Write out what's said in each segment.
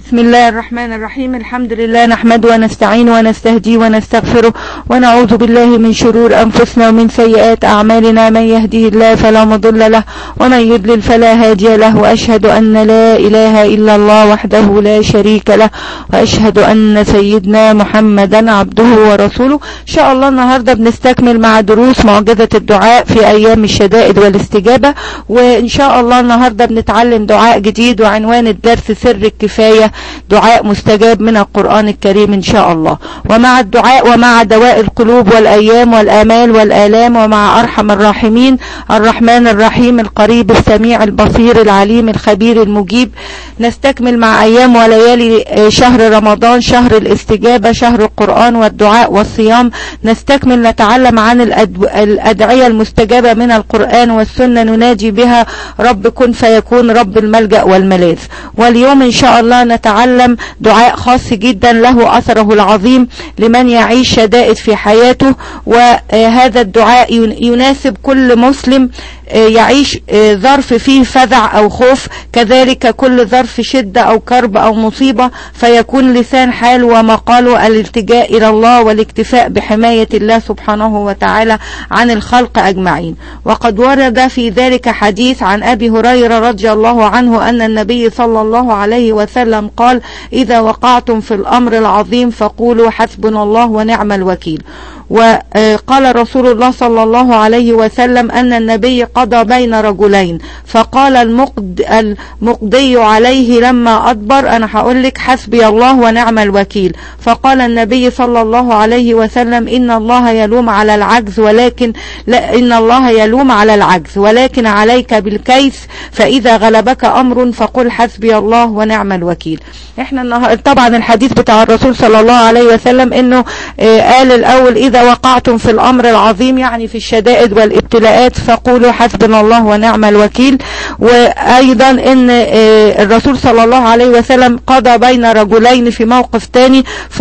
بسم الله الرحمن الرحيم الحمد لله نحمد ونستعين ونستهدي ونستغفره ونعوذ بالله من شرور أنفسنا ومن سيئات أعمالنا من يهده الله فلا مضل له ومن يضلل فلا هادي له وأشهد أن لا إله إلا الله وحده لا شريك له وأشهد أن سيدنا محمدا عبده ورسوله إن شاء الله النهاردة بنستكمل مع دروس معجزة الدعاء في أيام الشدائد والاستجابة وإن شاء الله النهاردة بنتعلم دعاء جديد وعنوان الدرس سر الكفاية دعاء مستجاب من القرآن الكريم إن شاء الله ومع الدعاء ومع دواء القلوب والأيام والآمال والآلام ومع أرحم الراحمين الرحمن الرحيم القريب السميع البصير العليم الخبير المجيب نستكمل مع أيام وليالي شهر رمضان شهر الاستجابة شهر القرآن والدعاء والصيام نستكمل نتعلم عن الأدعية المستجابة من القرآن والسنة نناجي بها رب كن فيكون رب الملجأ والملاذ واليوم إن شاء الله نتعلم دعاء خاص جدا له أثره العظيم لمن يعيش شدائد في حياته وهذا الدعاء يناسب كل مسلم يعيش ظرف فيه فزع أو خوف كذلك كل ظرف شدة أو كرب أو مصيبة فيكون لسان حال ومقاله الالتجاء إلى الله والاكتفاء بحماية الله سبحانه وتعالى عن الخلق أجمعين وقد ورد في ذلك حديث عن أبي هريرة رضي الله عنه أن النبي صلى الله عليه وسلم قال إذا وقعتم في الأمر العظيم فقولوا حسبنا الله ونعم الوكيل وقال رسول الله صلى الله عليه وسلم أن النبي قضى بين رجلين فقال المقد المقضي عليه لما أدبر أنا هقول لك حسبي الله ونعم الوكيل فقال النبي صلى الله عليه وسلم إن الله يلوم على العجز ولكن لا إن الله يلوم على العجز ولكن عليك بالكيس فإذا غلبك أمر فقل حسبي الله ونعم الوكيل احنا طبعا الحديث بتاع الرسول صلى الله عليه وسلم انه قال الاول اذا وقعتم في الامر العظيم يعني في الشدائد والابتلاءات فقولوا حسبنا الله ونعم الوكيل وايضا ان الرسول صلى الله عليه وسلم قضى بين رجلين في موقف تاني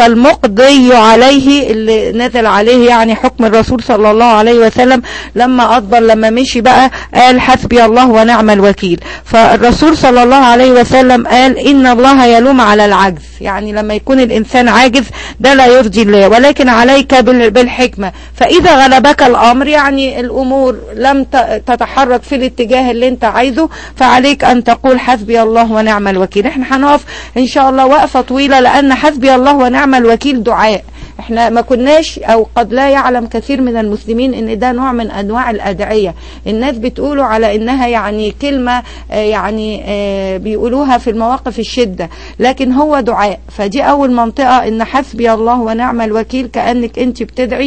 فالمقضي عليه اللي نزل عليه يعني حكم الرسول صلى الله عليه وسلم لما أدبر لما مشي بقى قال حسبي الله ونعم الوكيل فالرسول صلى الله عليه وسلم قال إن الله يلوم على العجز يعني لما يكون الإنسان عاجز ده لا يرضي الله ولكن عليك بالحكمة فإذا غلبك الأمر يعني الأمور لم تتحرك في الاتجاه اللي انت عايزه فعليك أن تقول حسبي الله ونعم الوكيل احنا هنقف إن شاء الله وقفة طويلة لأن حسبي الله ونعم الوكيل دعاء احنا ما كناش او قد لا يعلم كثير من المسلمين ان ده نوع من انواع الادعية الناس بتقولوا على انها يعني كلمة يعني بيقولوها في المواقف الشدة لكن هو دعاء فدي اول منطقة ان حسبي الله ونعم الوكيل كأنك انت بتدعي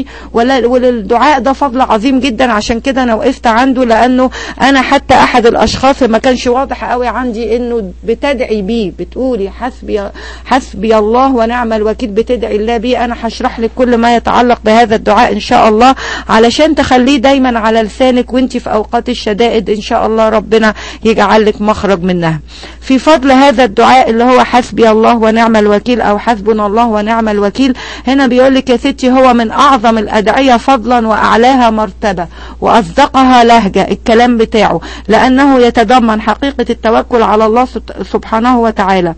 وللدعاء ده فضل عظيم جدا عشان كده انا وقفت عنده لانه انا حتى احد الاشخاص ما كانش واضح قوي عندي انه بتدعي بيه بتقولي حسبي حسبي الله ونعم الوكيل بتدعي الله بيه انا هشرح لك كل ما يتعلق بهذا الدعاء ان شاء الله علشان تخليه دايما على لسانك وانت في اوقات الشدائد ان شاء الله ربنا يجعل لك مخرج منها في فضل هذا الدعاء اللي هو حسبي الله ونعم الوكيل او حسبنا الله ونعم الوكيل هنا بيقول لك يا ستي هو من اعظم الادعية فضلا واعلاها مرتبة واصدقها لهجة الكلام بتاعه لانه يتضمن حقيقة التوكل على الله سبحانه وتعالى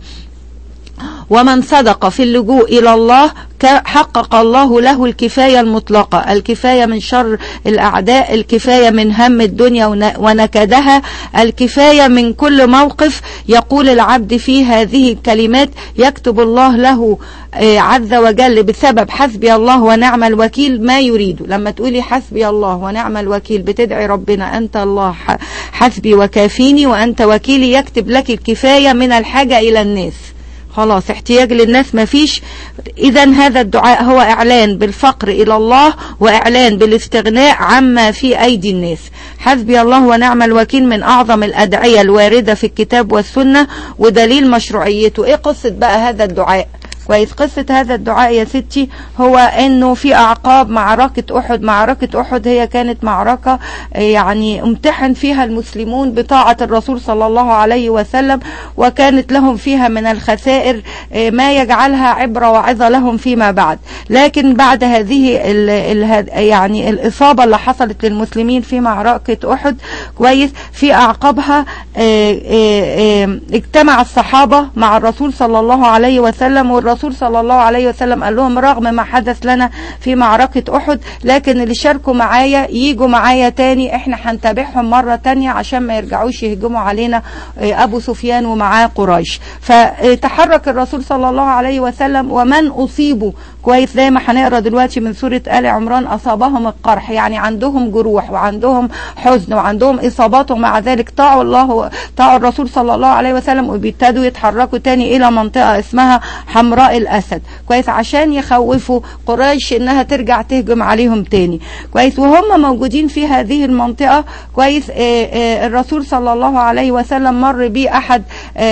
ومن صدق في اللجوء إلى الله حقق الله له الكفاية المطلقة الكفاية من شر الأعداء الكفاية من هم الدنيا ونكدها الكفاية من كل موقف يقول العبد في هذه الكلمات يكتب الله له عز وجل بسبب حسبي الله ونعم الوكيل ما يريده لما تقولي حسبي الله ونعم الوكيل بتدعي ربنا أنت الله حسبي وكافيني وأنت وكيلي يكتب لك الكفاية من الحاجة إلى الناس خلاص احتياج للناس ما فيش اذا هذا الدعاء هو اعلان بالفقر الى الله واعلان بالاستغناء عما في ايدي الناس حسبي الله ونعم الوكيل من اعظم الادعية الواردة في الكتاب والسنة ودليل مشروعيته ايه قصة بقى هذا الدعاء كويس قصة هذا الدعاء يا ستي هو انه في اعقاب معركة احد معركة احد هي كانت معركة يعني امتحن فيها المسلمون بطاعة الرسول صلى الله عليه وسلم وكانت لهم فيها من الخسائر ما يجعلها عبرة وعظة لهم فيما بعد لكن بعد هذه ال ال يعني الإصابة اللي حصلت للمسلمين في معركة أحد كويس في أعقابها اجتمع الصحابة مع الرسول صلى الله عليه وسلم والرسول صلى الله عليه وسلم قال لهم رغم ما حدث لنا في معركة أحد لكن اللي شاركوا معايا يجوا معايا تاني احنا هنتابعهم مرة تانية عشان ما يرجعوش يهجموا علينا أبو سفيان ومعاه قريش فتحرك الرسول صلى الله عليه وسلم ومن أصيبوا كويس زي ما هنقرا دلوقتي من سورة آل عمران أصابهم القرح يعني عندهم جروح وعندهم حزن وعندهم إصابات ومع ذلك طاعوا الله طاعوا الرسول صلى الله عليه وسلم وبيبتدوا يتحركوا تاني إلى منطقة اسمها حمراء الأسد كويس عشان يخوفوا قريش إنها ترجع تهجم عليهم تاني كويس وهم موجودين في هذه المنطقة كويس الرسول صلى الله عليه وسلم مر بيه أحد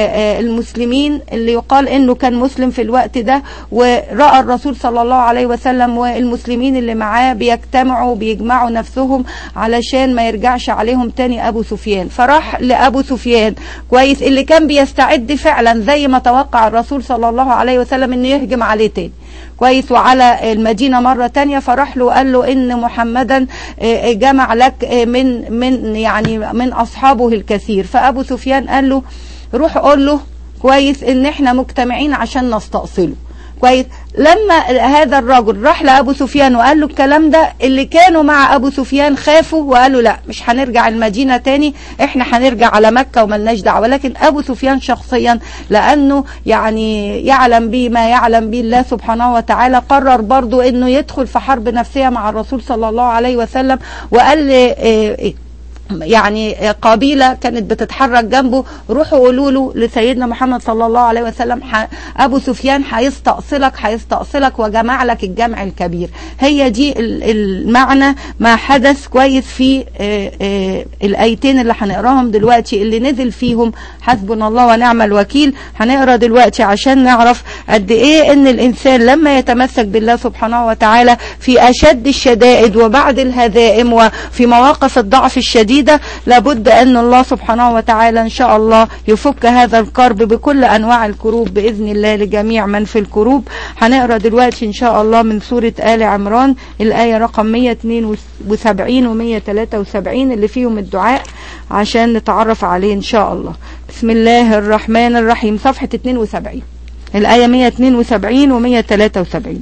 المسلمين اللي يقال إنه كان مسلم في الوقت ده ورأى الرسول صلى الله عليه وسلم والمسلمين اللي معاه بيجتمعوا بيجمعوا نفسهم علشان ما يرجعش عليهم تاني ابو سفيان فراح لابو سفيان كويس اللي كان بيستعد فعلا زي ما توقع الرسول صلى الله عليه وسلم انه يهجم عليه تاني كويس وعلى المدينة مرة تانية فراح له وقال له ان محمدا جمع لك من من يعني من اصحابه الكثير فابو سفيان قال له روح قول له كويس ان احنا مجتمعين عشان نستأصله كويس لما هذا الرجل راح لابو سفيان وقال له الكلام ده اللي كانوا مع ابو سفيان خافوا وقالوا لا مش هنرجع المدينه تاني احنا هنرجع على مكه وملناش دعوه لكن ابو سفيان شخصيا لانه يعني يعلم به ما يعلم به الله سبحانه وتعالى قرر برضو انه يدخل في حرب نفسيه مع الرسول صلى الله عليه وسلم وقال لي يعني قبيلة كانت بتتحرك جنبه روحوا قولوا له لسيدنا محمد صلى الله عليه وسلم أبو سفيان هيستأصلك هيستأصلك وجمع لك الجمع الكبير هي دي المعنى ما حدث كويس في الآيتين اللي هنقراهم دلوقتي اللي نزل فيهم حسبنا الله ونعم الوكيل هنقرا دلوقتي عشان نعرف قد ايه ان الانسان لما يتمسك بالله سبحانه وتعالى في اشد الشدائد وبعد الهزائم وفي مواقف الضعف الشديد جديدة لابد أن الله سبحانه وتعالى إن شاء الله يفك هذا الكرب بكل أنواع الكروب بإذن الله لجميع من في الكروب هنقرأ دلوقتي إن شاء الله من سورة آل عمران الآية رقم 172 و 173 اللي فيهم الدعاء عشان نتعرف عليه إن شاء الله بسم الله الرحمن الرحيم صفحة 72 الآية 172 و 173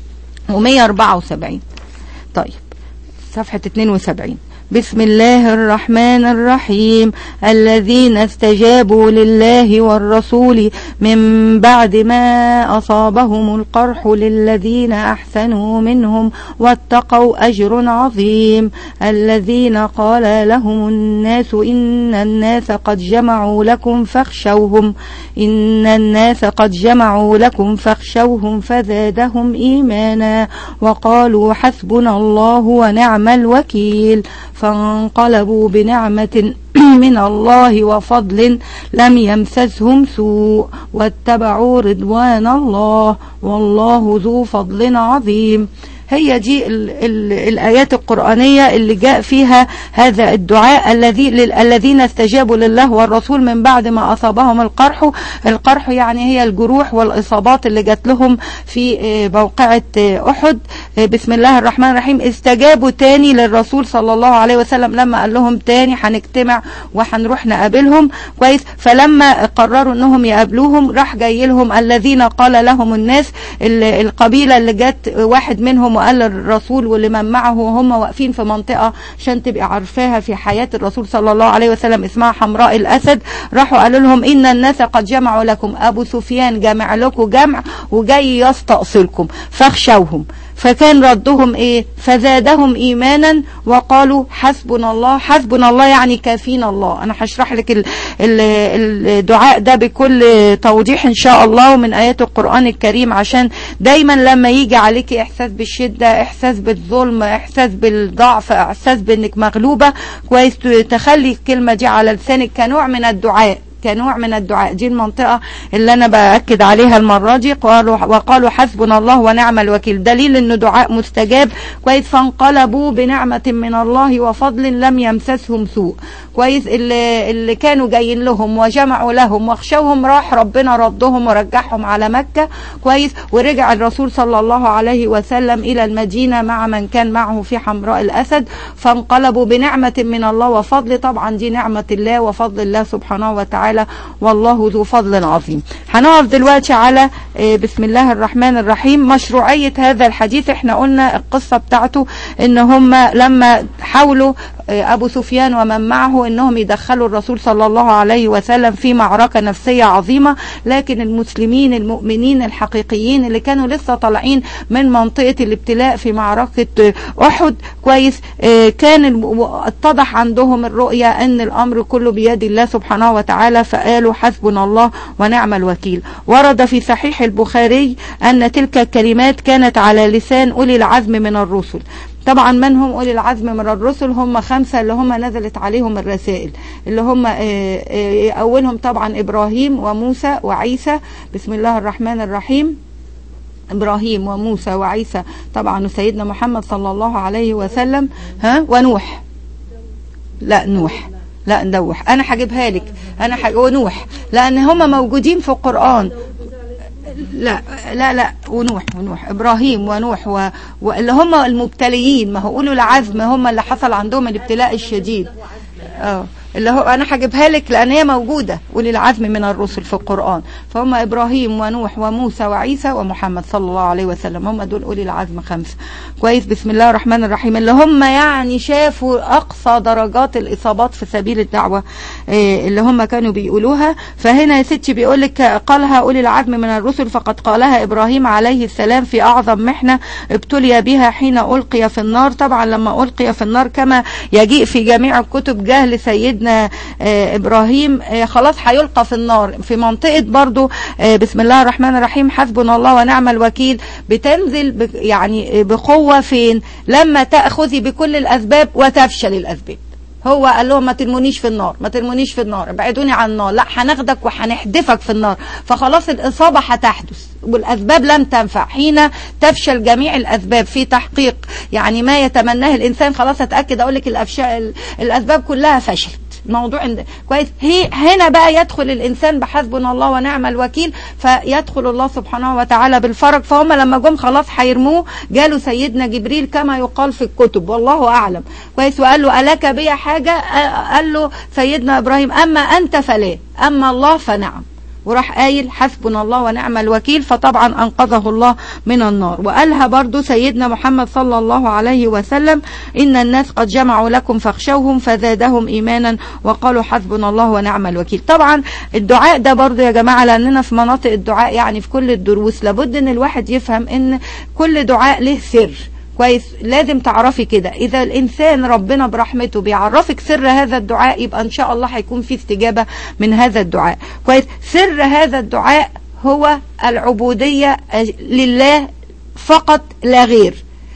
و 174 طيب صفحة 72 بسم الله الرحمن الرحيم الذين استجابوا لله والرسول من بعد ما أصابهم القرح للذين أحسنوا منهم واتقوا أجر عظيم الذين قال لهم الناس إن الناس قد جمعوا لكم فاخشوهم إن الناس قد جمعوا لكم فاخشوهم فزادهم إيمانا وقالوا حسبنا الله ونعم الوكيل فانقلبوا بنعمة من الله وفضل لم يمسسهم سوء واتبعوا رضوان الله والله ذو فضل عظيم هي دي ال ال الآيات القرآنية اللي جاء فيها هذا الدعاء الذي الذين استجابوا لله والرسول من بعد ما أصابهم القرح القرح يعني هي الجروح والإصابات اللي جات لهم في موقعة أحد بسم الله الرحمن الرحيم استجابوا تاني للرسول صلى الله عليه وسلم لما قال لهم تاني هنجتمع وهنروح نقابلهم كويس فلما قرروا انهم يقابلوهم راح جاي لهم الذين قال لهم الناس القبيلة اللي جت واحد منهم وقال الرسول ولمن معه وهم واقفين في منطقة عشان تبقى عارفاها في حياة الرسول صلى الله عليه وسلم اسمها حمراء الأسد راحوا قالوا لهم إن الناس قد جمعوا لكم أبو سفيان جمع لكم جمع وجاي يستأصلكم فاخشوهم فكان ردهم ايه فزادهم ايمانا وقالوا حسبنا الله حسبنا الله يعني كافينا الله انا هشرح لك ال ال الدعاء ده بكل توضيح ان شاء الله ومن ايات القرآن الكريم عشان دايما لما يجي عليك احساس بالشدة احساس بالظلم احساس بالضعف احساس بانك مغلوبة كويس تخلي الكلمة دي على لسانك كنوع من الدعاء كنوع من الدعاء دي المنطقة اللي أنا بأكد عليها المرة دي قالوا وقالوا حسبنا الله ونعم الوكيل دليل أنه دعاء مستجاب كويس فانقلبوا بنعمة من الله وفضل لم يمسسهم سوء كويس اللي, اللي كانوا جايين لهم وجمعوا لهم واخشوهم راح ربنا ردهم ورجعهم على مكة كويس ورجع الرسول صلى الله عليه وسلم إلى المدينة مع من كان معه في حمراء الأسد فانقلبوا بنعمة من الله وفضل طبعا دي نعمة الله وفضل الله سبحانه وتعالى والله ذو فضل عظيم هنقف دلوقتي على بسم الله الرحمن الرحيم مشروعية هذا الحديث احنا قلنا القصة بتاعته ان هم لما حاولوا ابو سفيان ومن معه انهم يدخلوا الرسول صلى الله عليه وسلم في معركة نفسية عظيمة لكن المسلمين المؤمنين الحقيقيين اللي كانوا لسه طالعين من منطقة الابتلاء في معركة احد كويس كان اتضح عندهم الرؤية ان الامر كله بيد الله سبحانه وتعالى فقالوا حسبنا الله ونعم الوكيل ورد في صحيح البخاري ان تلك الكلمات كانت على لسان اولي العزم من الرسل طبعا من هم أولي العزم من الرسل هم خمسة اللي هم نزلت عليهم الرسائل اللي هم أولهم طبعا إبراهيم وموسى وعيسى بسم الله الرحمن الرحيم إبراهيم وموسى وعيسى طبعا وسيدنا محمد صلى الله عليه وسلم ها ونوح لا نوح لا ندوح انا هجيبها لك انا حج... ونوح لان هم موجودين في القرآن لا لا لا ونوح ونوح ابراهيم ونوح و... واللي هم المبتليين ما هو اولو العزم هم اللي حصل عندهم الابتلاء الشديد اه اللي هو انا هجيبها لك لان هي موجوده ولي العزم من الرسل في القران فهم ابراهيم ونوح وموسى وعيسى ومحمد صلى الله عليه وسلم هم دول اولي العزم خمسه كويس بسم الله الرحمن الرحيم اللي هم يعني شافوا اقصى درجات الاصابات في سبيل الدعوه اللي هم كانوا بيقولوها فهنا يا ستي بيقول لك قالها اولي العزم من الرسل فقد قالها ابراهيم عليه السلام في اعظم محنه ابتلي بها حين القي في النار طبعا لما القي في النار كما يجيء في جميع الكتب جهل سيدنا سيدنا إبراهيم خلاص هيلقى في النار في منطقة برضو بسم الله الرحمن الرحيم حسبنا الله ونعم الوكيل بتنزل يعني بقوة فين لما تأخذي بكل الأسباب وتفشل الأسباب هو قال لهم ما ترمونيش في النار ما ترمونيش في النار ابعدوني عن النار لا هناخدك وهنحدفك في النار فخلاص الإصابة هتحدث والأسباب لم تنفع حين تفشل جميع الأسباب في تحقيق يعني ما يتمناه الإنسان خلاص أتأكد أقول لك الأسباب كلها فشلت موضوع كويس هي هنا بقى يدخل الانسان بحسبنا الله ونعم الوكيل فيدخل الله سبحانه وتعالى بالفرج فهم لما جم خلاص هيرموه جاله سيدنا جبريل كما يقال في الكتب والله اعلم كويس وقال له الك بي حاجه قال له سيدنا ابراهيم اما انت فلا اما الله فنعم وراح قايل حسبنا الله ونعم الوكيل فطبعا أنقذه الله من النار وقالها برضو سيدنا محمد صلى الله عليه وسلم إن الناس قد جمعوا لكم فاخشوهم فزادهم إيمانا وقالوا حسبنا الله ونعم الوكيل طبعا الدعاء ده برضو يا جماعة لأننا في مناطق الدعاء يعني في كل الدروس لابد أن الواحد يفهم أن كل دعاء له سر كويس لازم تعرفي كده اذا الانسان ربنا برحمته بيعرفك سر هذا الدعاء يبقى ان شاء الله هيكون في استجابة من هذا الدعاء كويس سر هذا الدعاء هو العبودية لله فقط لا غير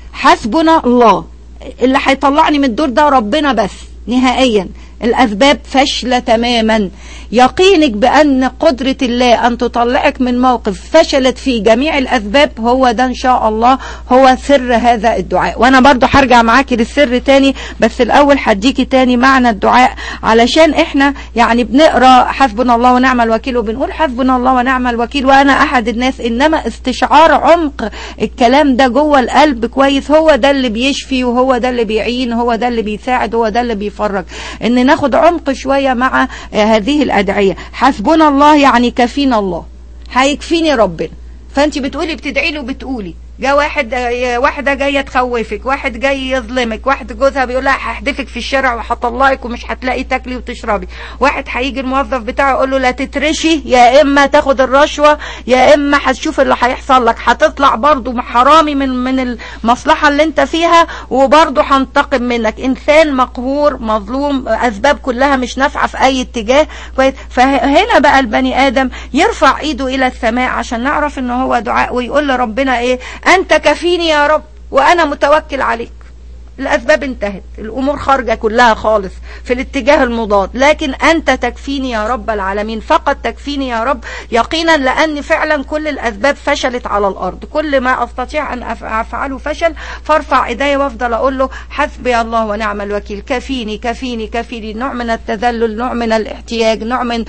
حسبنا الله اللي هيطلعني من الدور ده ربنا بس نهائيا الأسباب فاشلة تماما يقينك بأن قدرة الله أن تطلعك من موقف فشلت فيه جميع الأسباب هو ده إن شاء الله هو سر هذا الدعاء وأنا برضو هرجع معاكي للسر تاني بس الأول هديكي تاني معنى الدعاء علشان إحنا يعني بنقرأ حسبنا الله ونعم الوكيل وبنقول حسبنا الله ونعم الوكيل وأنا أحد الناس إنما استشعار عمق الكلام ده جوه القلب كويس هو ده اللي بيشفي وهو ده اللي بيعين هو ده اللي بيساعد هو ده اللي بيفرج إن ناخد عمق شوية مع هذه الأدعية حسبنا الله يعني كفينا الله هيكفيني ربنا فانت بتقولي بتدعي له بتقولي جا واحد واحده جايه تخوفك واحد جاي يظلمك واحد جوزها بيقول لها هحدفك في الشارع وهطلقك ومش هتلاقي تاكلي وتشربي واحد هيجي الموظف بتاعه يقول له لا تترشي يا اما تاخد الرشوه يا اما هتشوف اللي هيحصل لك هتطلع برضو حرامي من من المصلحه اللي انت فيها وبرضو هنتقم منك انسان مقهور مظلوم اسباب كلها مش نافعه في اي اتجاه كويس فهنا بقى البني ادم يرفع ايده الى السماء عشان نعرف ان هو دعاء ويقول لربنا ايه أنت كفيني يا رب وأنا متوكل عليك الأسباب انتهت الأمور خارجة كلها خالص في الاتجاه المضاد لكن أنت تكفيني يا رب العالمين فقط تكفيني يا رب يقينا لأن فعلا كل الأسباب فشلت على الأرض كل ما أستطيع أن أفعله فشل فارفع إيدي وافضل أقول له حسبي الله ونعم الوكيل كفيني كفيني كفيني نوع من التذلل نوع من الاحتياج نوع من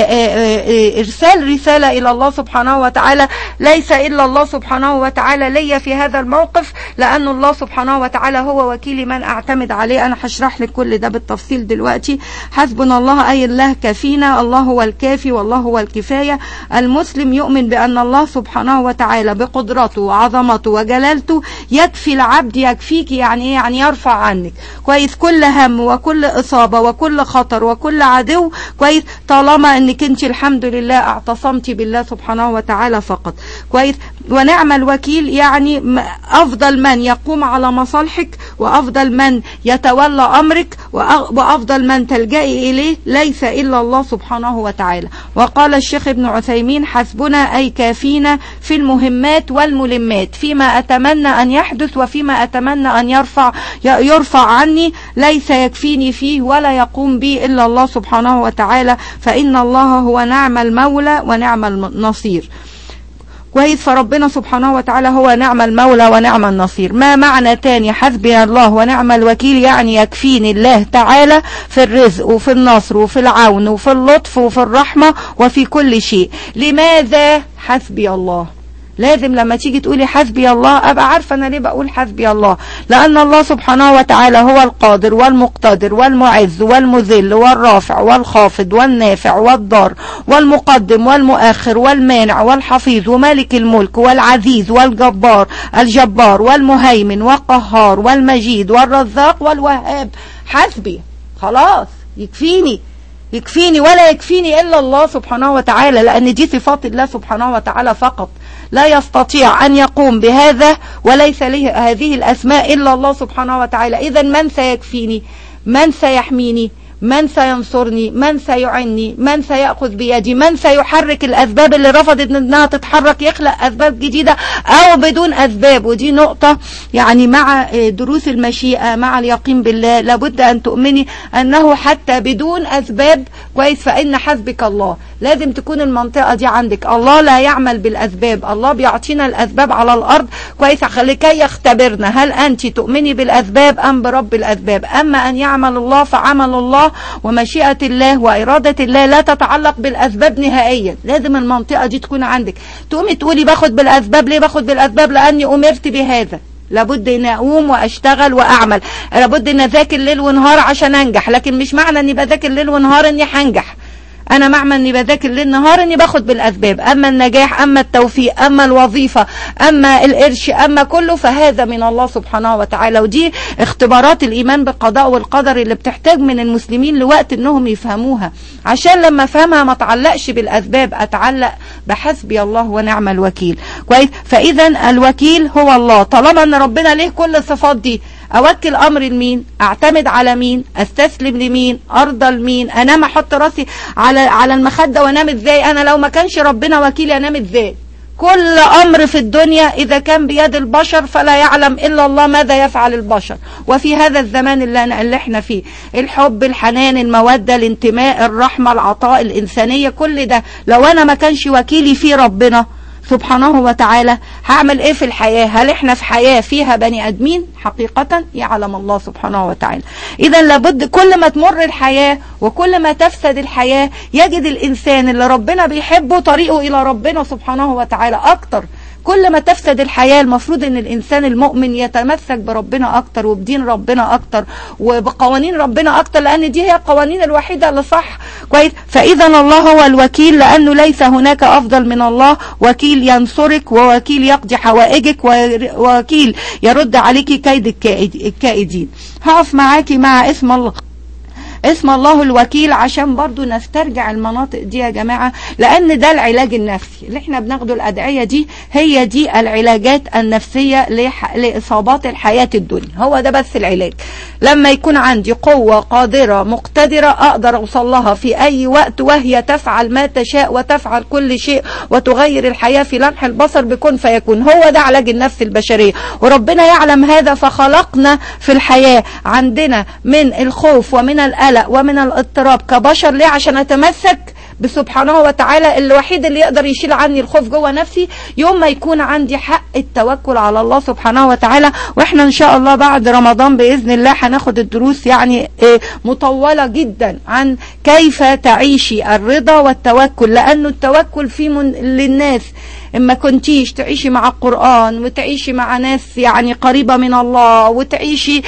إرسال رسالة إلى الله سبحانه وتعالى ليس إلا الله سبحانه وتعالى لي في هذا الموقف لأن الله سبحانه وتعالى هو وكيلي من أعتمد عليه أنا هشرح لك كل ده بالتفصيل دلوقتي حسبنا الله أي الله كفينا الله هو الكافي والله هو الكفاية المسلم يؤمن بأن الله سبحانه وتعالى بقدرته وعظمته وجلالته يكفي العبد يكفيك يعني ايه يعني يرفع عنك كويس كل هم وكل إصابة وكل خطر وكل عدو كويس طالما انك انت الحمد لله اعتصمتي بالله سبحانه وتعالى فقط كويس ونعم الوكيل يعني أفضل من يقوم على مصالحك وأفضل من يتولى أمرك وأفضل من تلجئي إليه ليس إلا الله سبحانه وتعالى وقال الشيخ ابن عثيمين حسبنا أي كافينا في المهمات والملمات فيما أتمنى أن يحدث وفيما أتمنى أن يرفع يرفع عني ليس يكفيني فيه ولا يقوم بي إلا الله سبحانه وتعالى فإن الله هو نعم المولى ونعم النصير كويس فربنا سبحانه وتعالى هو نعم المولى ونعم النصير ما معنى تاني حسبي الله ونعم الوكيل يعني يكفيني الله تعالى في الرزق وفي النصر وفي العون وفي اللطف وفي الرحمة وفي كل شيء لماذا حسبي الله لازم لما تيجي تقولي حسبي الله ابقى عارفه انا ليه بقول حسبي الله لان الله سبحانه وتعالى هو القادر والمقتدر والمعز والمذل والرافع والخافض والنافع والضار والمقدم والمؤخر والمانع والحفيظ ومالك الملك والعزيز والجبار الجبار والمهيمن والقهار والمجيد والرزاق والوهاب حسبي خلاص يكفيني يكفيني ولا يكفيني إلا الله سبحانه وتعالى لأن دي صفات الله سبحانه وتعالى فقط لا يستطيع أن يقوم بهذا وليس له هذه الأسماء إلا الله سبحانه وتعالى إذا من سيكفيني من سيحميني من سينصرني من سيعني من سيأخذ بيدي من سيحرك الأسباب اللي رفضت أنها تتحرك يخلق أسباب جديدة أو بدون أسباب ودي نقطة يعني مع دروس المشيئة مع اليقين بالله لابد أن تؤمني أنه حتى بدون أسباب كويس فإن حسبك الله لازم تكون المنطقة دي عندك الله لا يعمل بالأسباب الله بيعطينا الأسباب على الأرض كويس لكي يختبرنا هل أنت تؤمني بالأسباب أم برب الأسباب أما أن يعمل الله فعمل الله ومشيئة الله وإرادة الله لا تتعلق بالأسباب نهائيا لازم المنطقة دي تكون عندك تقومي تقولي باخد بالأسباب ليه باخد بالأسباب لأني أمرت بهذا لابد ان اقوم واشتغل واعمل لابد ان اذاكر ليل ونهار عشان انجح لكن مش معنى اني بذاكر ليل ونهار اني هنجح انا معنى اني بذاكر ليل نهار اني باخد بالاسباب اما النجاح اما التوفيق اما الوظيفة اما القرش اما كله فهذا من الله سبحانه وتعالى ودي اختبارات الايمان بالقضاء والقدر اللي بتحتاج من المسلمين لوقت انهم يفهموها عشان لما افهمها ما اتعلقش بالاسباب اتعلق بحسبي الله ونعم الوكيل كويس فاذا الوكيل هو الله طالما ان ربنا ليه كل الصفات دي اوكل امر لمين اعتمد على مين استسلم لمين ارضى لمين انام احط راسي على على المخده وانام ازاي انا لو ما كانش ربنا وكيلي انام ازاي كل امر في الدنيا اذا كان بيد البشر فلا يعلم الا الله ماذا يفعل البشر وفي هذا الزمان اللي, اللي احنا فيه الحب الحنان المودة الانتماء الرحمة العطاء الانسانية كل ده لو انا ما كانش وكيلي في ربنا سبحانه وتعالى هعمل ايه في الحياة هل احنا في حياة فيها بني ادمين حقيقة يعلم الله سبحانه وتعالى اذا لابد كل ما تمر الحياة وكل ما تفسد الحياة يجد الانسان اللي ربنا بيحبه طريقه الى ربنا سبحانه وتعالى اكتر كل ما تفسد الحياة المفروض ان الانسان المؤمن يتمسك بربنا اكتر وبدين ربنا اكتر وبقوانين ربنا اكتر لان دي هي القوانين الوحيدة اللي صح كويس فاذا الله هو الوكيل لانه ليس هناك افضل من الله وكيل ينصرك ووكيل يقضي حوائجك ووكيل يرد عليك كيد الكائدين هقف معاكي مع اسم الله اسم الله الوكيل عشان برضو نسترجع المناطق دي يا جماعة لان ده العلاج النفسي اللي احنا بناخده الادعية دي هي دي العلاجات النفسية لح... لاصابات الحياة الدنيا هو ده بس العلاج لما يكون عندي قوة قادرة مقتدرة اقدر اوصل لها في اي وقت وهي تفعل ما تشاء وتفعل كل شيء وتغير الحياة في لمح البصر بكون فيكون هو ده علاج النفس البشرية وربنا يعلم هذا فخلقنا في الحياة عندنا من الخوف ومن القلق ومن الاضطراب كبشر ليه عشان اتمسك بسبحانه وتعالى الوحيد اللي يقدر يشيل عني الخوف جوه نفسي يوم ما يكون عندي حق التوكل على الله سبحانه وتعالى واحنا ان شاء الله بعد رمضان باذن الله هناخد الدروس يعني مطوله جدا عن كيف تعيشي الرضا والتوكل لانه التوكل في من للناس اما كنتيش تعيشي مع القرآن وتعيشي مع ناس يعني قريبة من الله وتعيشي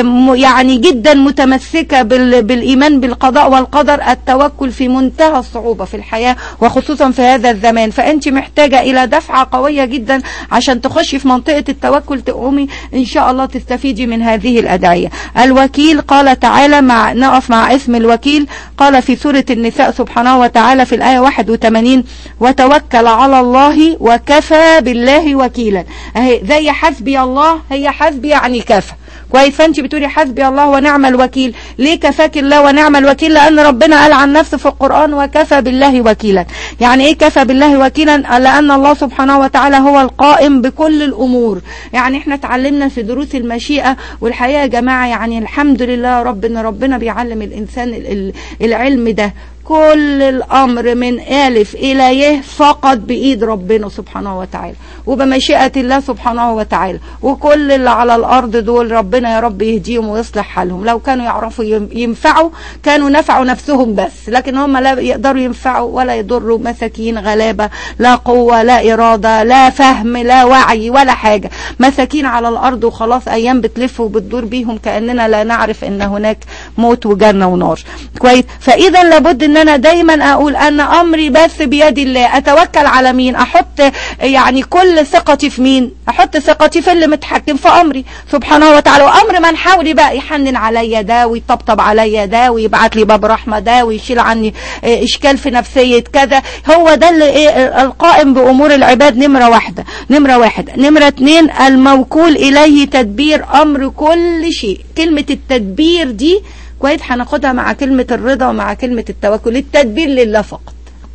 يعني جدا متمسكة بالإيمان بالقضاء والقدر التوكل في منتهى الصعوبة في الحياة وخصوصا في هذا الزمان فأنت محتاجة إلى دفعة قوية جدا عشان تخشي في منطقة التوكل تقومي إن شاء الله تستفيدي من هذه الأدعية الوكيل قال تعالى مع نقف مع اسم الوكيل قال في سورة النساء سبحانه وتعالى في الآية 81 وتوكل على الله وكفى بالله وكيلا اهي زي حسبي الله هي حسبي يعني كفى كويس فانت بتقولي حسبي الله ونعم الوكيل ليه كفاك الله ونعم الوكيل لان ربنا قال عن نفسه في القرآن وكفى بالله وكيلا يعني ايه كفى بالله وكيلا لان الله سبحانه وتعالى هو القائم بكل الامور يعني احنا اتعلمنا في دروس المشيئة والحقيقة يا جماعة يعني الحمد لله رب ان ربنا بيعلم الانسان العلم ده كل الامر من الف الى ي فقط بايد ربنا سبحانه وتعالى وبمشيئة الله سبحانه وتعالى وكل اللي على الارض دول ربنا يا رب يهديهم ويصلح حالهم لو كانوا يعرفوا ينفعوا كانوا نفعوا نفسهم بس لكن هم لا يقدروا ينفعوا ولا يضروا مساكين غلابة لا قوة لا ارادة لا فهم لا وعي ولا حاجة مساكين على الارض وخلاص ايام بتلف وبتدور بيهم كأننا لا نعرف ان هناك موت وجنة ونار كويس فاذا لابد ان انا دايما اقول ان امري بس بيد الله اتوكل على مين احط يعني كل ثقتي في مين احط ثقتي في اللي متحكم في امري سبحانه وتعالى وامر من حولي بقى يحنن عليا ده ويطبطب عليا ده ويبعت لي باب رحمه ده ويشيل عني اشكال في نفسيه كذا هو ده اللي ايه القائم بامور العباد نمره واحده نمره واحد نمره اتنين الموكول اليه تدبير امر كل شيء كلمه التدبير دي كويس هناخدها مع كلمة الرضا ومع كلمة التوكل التدبير لله فقط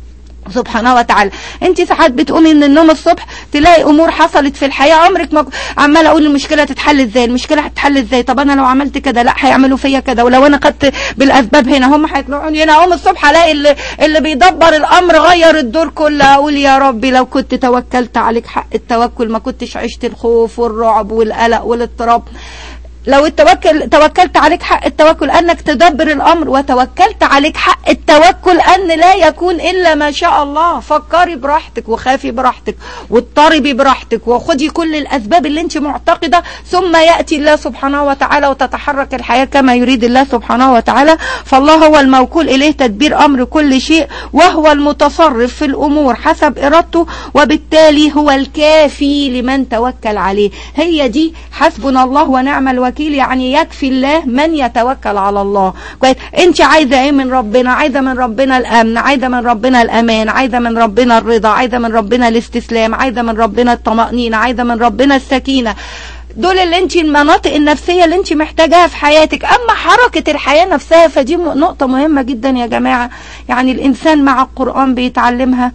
سبحانه وتعالى انت ساعات بتقومي من النوم الصبح تلاقي امور حصلت في الحياه عمرك ما عماله اقول المشكله تتحل ازاي المشكله هتتحل ازاي طب انا لو عملت كده لا هيعملوا فيا كده ولو انا خدت بالاسباب هنا هم هيطلعوني هنا اقوم الصبح الاقي اللي, اللي بيدبر الامر غير الدور كله اقول يا ربي لو كنت توكلت عليك حق التوكل ما كنتش عشت الخوف والرعب والقلق والاضطراب لو التوكل توكلت عليك حق التوكل انك تدبر الامر وتوكلت عليك حق التوكل ان لا يكون الا ما شاء الله فكري براحتك وخافي براحتك واضطربي براحتك وخدي كل الاسباب اللي انت معتقده ثم ياتي الله سبحانه وتعالى وتتحرك الحياه كما يريد الله سبحانه وتعالى فالله هو الموكول اليه تدبير امر كل شيء وهو المتصرف في الامور حسب ارادته وبالتالي هو الكافي لمن توكل عليه هي دي حسبنا الله ونعم الوكيل الوكيل يعني يكفي الله من يتوكل على الله كويس انت عايزه ايه من ربنا عايزه من ربنا الامن عايزه من ربنا الامان عايزه من ربنا الرضا عايزه من ربنا الاستسلام عايزه من ربنا الطمانينه عايزه من ربنا السكينه دول اللي انت المناطق النفسية اللي انت محتاجاها في حياتك اما حركة الحياة نفسها فدي نقطة مهمة جدا يا جماعة يعني الانسان مع القرآن بيتعلمها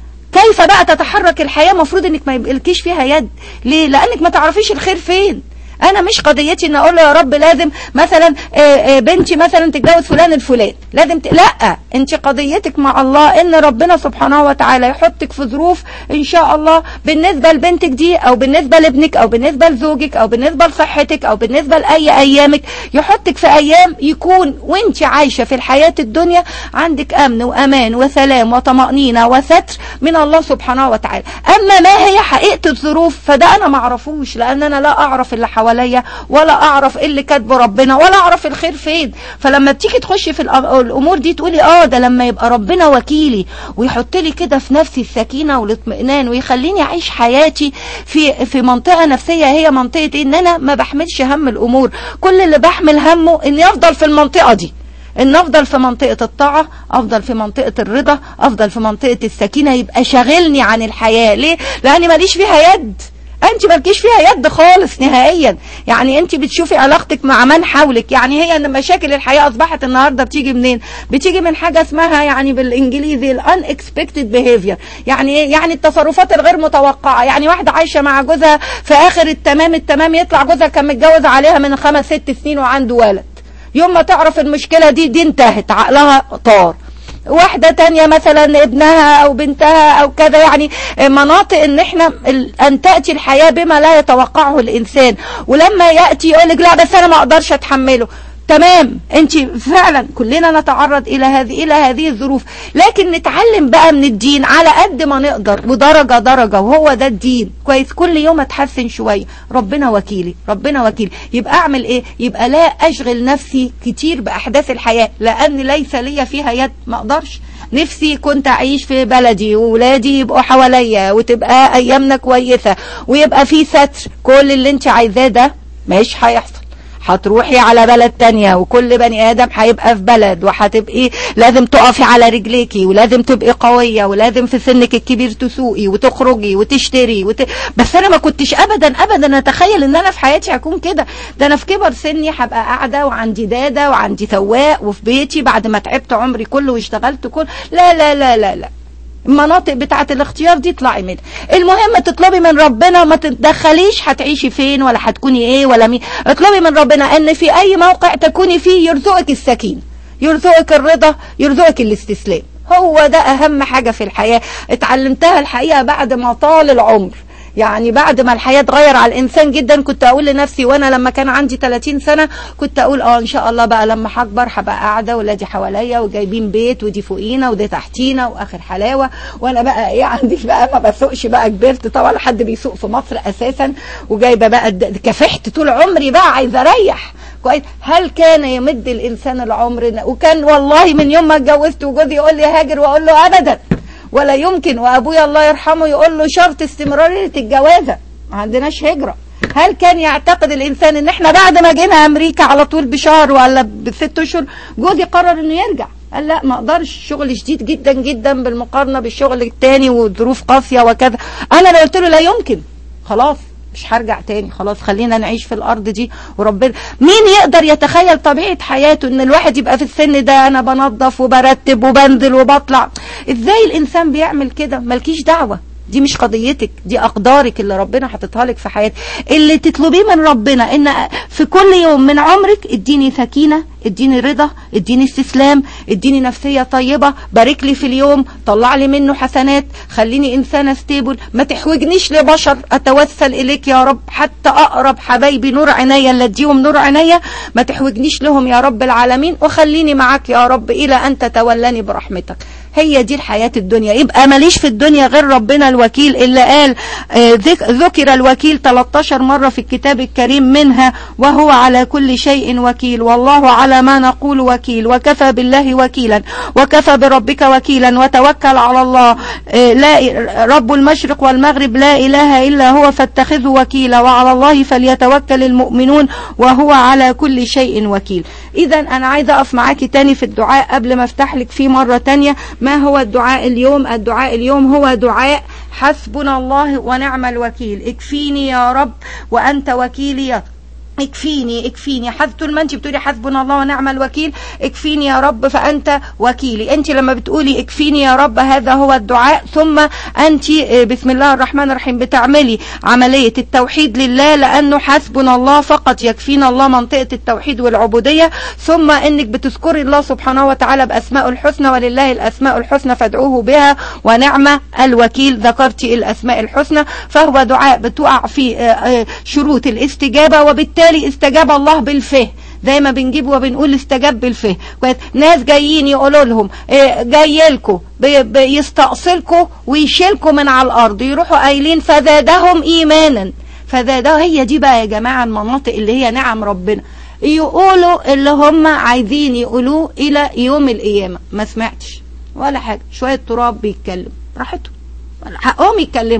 كيف بقى تتحرك الحياة مفروض انك ما يبقلكيش فيها يد ليه لانك ما تعرفيش الخير فين انا مش قضيتي ان اقول له يا رب لازم مثلا بنتي مثلا تتجوز فلان الفلان لازم ت... لا انت قضيتك مع الله ان ربنا سبحانه وتعالى يحطك في ظروف ان شاء الله بالنسبة لبنتك دي او بالنسبة لابنك او بالنسبة لزوجك او بالنسبة لصحتك او بالنسبة لاي ايامك يحطك في ايام يكون وانت عايشة في الحياة الدنيا عندك امن وامان وسلام وطمأنينة وستر من الله سبحانه وتعالى اما ما هي حقيقة الظروف فده انا معرفوش لان انا لا اعرف اللي حوالي حواليا ولا اعرف ايه اللي كاتبه ربنا ولا اعرف الخير فين فلما بتيجي تخشي في الامور دي تقولي اه ده لما يبقى ربنا وكيلي ويحط لي كده في نفسي السكينه والاطمئنان ويخليني اعيش حياتي في في منطقه نفسيه هي منطقه ان انا ما بحملش هم الامور كل اللي بحمل همه اني افضل في المنطقه دي ان افضل في منطقة الطاعة افضل في منطقة الرضا افضل في منطقة السكينة يبقى شاغلني عن الحياة ليه لاني ماليش فيها يد انت مالكيش فيها يد خالص نهائيا يعني انت بتشوفي علاقتك مع من حولك يعني هي ان مشاكل الحياه اصبحت النهارده بتيجي منين بتيجي من حاجه اسمها يعني بالانجليزي الان اكسبكتد بيهيفير يعني ايه يعني التصرفات الغير متوقعه يعني واحده عايشه مع جوزها في اخر التمام التمام يطلع جوزها كان متجوز عليها من خمس ست سنين وعنده ولد يوم ما تعرف المشكله دي دي انتهت عقلها طار واحدة تانية مثلا ابنها او بنتها او كذا يعني مناطق ان احنا ان تأتي الحياة بما لا يتوقعه الانسان ولما يأتي يقولك لا بس انا ما اقدرش اتحمله تمام انت فعلا كلنا نتعرض الى هذه الى هذه الظروف لكن نتعلم بقى من الدين على قد ما نقدر ودرجه درجه وهو ده الدين كويس كل يوم اتحسن شويه ربنا وكيلي ربنا وكيلي يبقى اعمل ايه يبقى لا اشغل نفسي كتير باحداث الحياه لان ليس لي فيها يد ما اقدرش نفسي كنت اعيش في بلدي وولادي يبقوا حواليا وتبقى ايامنا كويسه ويبقى في ستر كل اللي انت عايزاه ده مش هيحصل هتروحي على بلد تانية وكل بني ادم هيبقى في بلد وهتبقي لازم تقفي على رجليكي ولازم تبقي قوية ولازم في سنك الكبير تسوقي وتخرجي وتشتري وت... بس انا ما كنتش ابدا ابدا اتخيل ان انا في حياتي هكون كده ده انا في كبر سني هبقى قاعدة وعندي دادة وعندي سواق وفي بيتي بعد ما تعبت عمري كله واشتغلت كل لا لا لا لا لا المناطق بتاعة الاختيار دي اطلعي منها المهم تطلبي من ربنا ما تتدخليش هتعيشي فين ولا هتكوني ايه ولا مين اطلبي من ربنا ان في اي موقع تكوني فيه يرزقك السكينة يرزقك الرضا يرزقك الاستسلام هو ده اهم حاجة في الحياة اتعلمتها الحقيقة بعد ما طال العمر يعني بعد ما الحياة اتغير على الإنسان جدا كنت أقول لنفسي وأنا لما كان عندي 30 سنة كنت أقول اه إن شاء الله بقى لما هكبر هبقى قاعدة ولادي حواليا وجايبين بيت ودي فوقينا ودي تحتينا وآخر حلاوة وأنا بقى إيه عندي بقى ما بسوقش بقى كبرت طبعا حد بيسوق في مصر أساسا وجايبة بقى كافحت طول عمري بقى عايزة أريح كويس هل كان يمد الإنسان العمر وكان والله من يوم ما اتجوزت وجوزي يقول لي هاجر وأقول له أبدا ولا يمكن وابويا الله يرحمه يقول له شرط استمرارية الجوازة ما عندناش هجرة هل كان يعتقد الانسان ان احنا بعد ما جينا امريكا على طول بشهر ولا بست اشهر جوزي قرر انه يرجع قال لا ما اقدرش شغل شديد جدا جدا بالمقارنة بالشغل التاني وظروف قاسية وكذا انا لو قلت له لا يمكن خلاص مش هرجع تاني خلاص خلينا نعيش في الارض دي وربنا مين يقدر يتخيل طبيعة حياته ان الواحد يبقى في السن ده انا بنظف وبرتب وبنزل وبطلع ازاي الانسان بيعمل كده مالكيش دعوة دي مش قضيتك دي اقدارك اللي ربنا حاططها لك في حياتك اللي تطلبيه من ربنا ان في كل يوم من عمرك اديني سكينه اديني رضا اديني استسلام اديني نفسيه طيبه بارك لي في اليوم طلع لي منه حسنات خليني انسانه ستيبل ما تحوجنيش لبشر اتوسل اليك يا رب حتى اقرب حبايبي نور عينيا اللي اديهم نور عينيا ما تحوجنيش لهم يا رب العالمين وخليني معاك يا رب الى ان تتولاني برحمتك هي دي الحياة الدنيا يبقى ماليش في الدنيا غير ربنا الوكيل اللي قال ذكر الوكيل 13 مرة في الكتاب الكريم منها وهو على كل شيء وكيل والله على ما نقول وكيل وكفى بالله وكيلا وكفى بربك وكيلا وتوكل على الله لا رب المشرق والمغرب لا إله إلا هو فاتخذه وكيلا وعلى الله فليتوكل المؤمنون وهو على كل شيء وكيل إذا أنا عايزة أقف معاكي تاني في الدعاء قبل ما أفتح لك فيه مرة تانية ما هو الدعاء اليوم الدعاء اليوم هو دعاء حسبنا الله ونعم الوكيل اكفيني يا رب وأنت وكيلي اكفيني اكفيني حسب طول ما انت بتقولي حسبنا الله ونعم الوكيل اكفيني يا رب فانت وكيلي انت لما بتقولي اكفيني يا رب هذا هو الدعاء ثم انت بسم الله الرحمن الرحيم بتعملي عملية التوحيد لله لانه حسبنا الله فقط يكفينا الله منطقة التوحيد والعبودية ثم انك بتذكري الله سبحانه وتعالى باسماء الحسنى ولله الاسماء الحسنى فادعوه بها ونعم الوكيل ذكرتي الاسماء الحسنى فهو دعاء بتقع في شروط الاستجابة وبالتالي بالتالي استجاب الله بالفه زي ما بنجيب وبنقول استجاب بالفه كويس ناس جايين يقولوا لهم إيه جاي لكم يستأصلكم ويشيلكم من على الارض يروحوا قايلين فزادهم ايمانا فزاده هي دي بقى يا جماعه المناطق اللي هي نعم ربنا يقولوا اللي هم عايزين يقولوه الى يوم القيامه ما سمعتش ولا حاجه شويه تراب بيتكلم راحتهم حقهم يتكلموا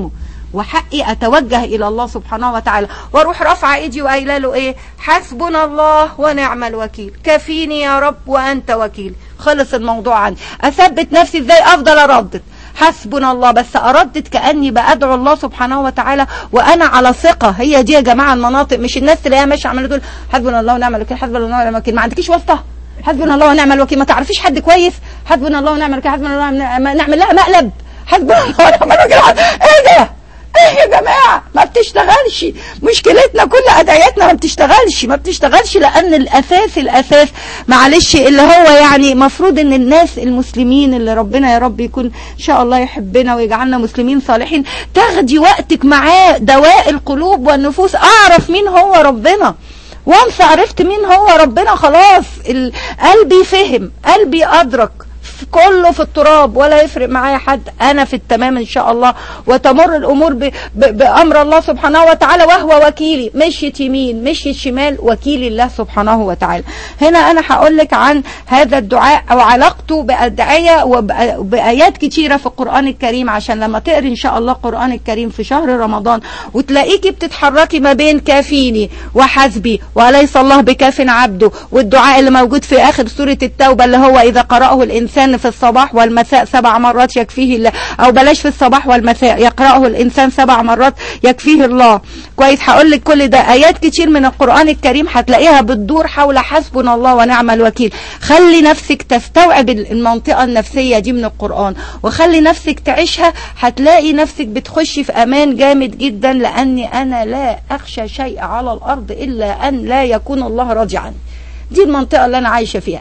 وحقي اتوجه الى الله سبحانه وتعالى واروح رافعه ايدي وقايله له ايه حسبنا الله ونعم الوكيل كفيني يا رب وانت وكيل خلص الموضوع عندي اثبت نفسي ازاي افضل اردد حسبنا الله بس اردد كاني بادعو الله سبحانه وتعالى وانا على ثقه هي دي يا جماعه المناطق مش الناس تلاقيها ماشيه عماله تقول حسبنا الله ونعم الوكيل حسبنا الله ونعم الوكيل ما عندكيش واسطه حسبنا الله ونعم الوكيل ما تعرفيش حد كويس حسبنا الله ونعم الوكيل حسبنا الله ونعم نعمل لها مقلب حسبنا الله ونعم الوكيل ايه ده ايه يا جماعة ما بتشتغلش مشكلتنا كل ادعياتنا ما بتشتغلش ما بتشتغلش لان الاساس الاساس معلش اللي هو يعني مفروض ان الناس المسلمين اللي ربنا يا رب يكون ان شاء الله يحبنا ويجعلنا مسلمين صالحين تاخدي وقتك معاه دواء القلوب والنفوس اعرف مين هو ربنا وانس عرفت مين هو ربنا خلاص قلبي فهم قلبي ادرك كله في التراب ولا يفرق معايا حد انا في التمام ان شاء الله وتمر الامور ب ب بامر الله سبحانه وتعالى وهو وكيلي مشيت يمين مشيت شمال وكيل الله سبحانه وتعالى هنا انا هقول لك عن هذا الدعاء او علاقته بادعيه وبايات كتيره في القران الكريم عشان لما تقري ان شاء الله القران الكريم في شهر رمضان وتلاقيكي بتتحركي ما بين كافيني وحسبي وليس الله بكاف عبده والدعاء اللي موجود في اخر سوره التوبه اللي هو اذا قراه الانسان في الصباح والمساء سبع مرات يكفيه الله او بلاش في الصباح والمساء يقرأه الانسان سبع مرات يكفيه الله كويس هقول لك كل ده ايات كتير من القرآن الكريم هتلاقيها بتدور حول حسبنا الله ونعم الوكيل خلي نفسك تستوعب المنطقة النفسية دي من القرآن وخلي نفسك تعيشها هتلاقي نفسك بتخشي في امان جامد جدا لاني انا لا اخشى شيء على الارض الا ان لا يكون الله راضي عني دي المنطقة اللي انا عايشة فيها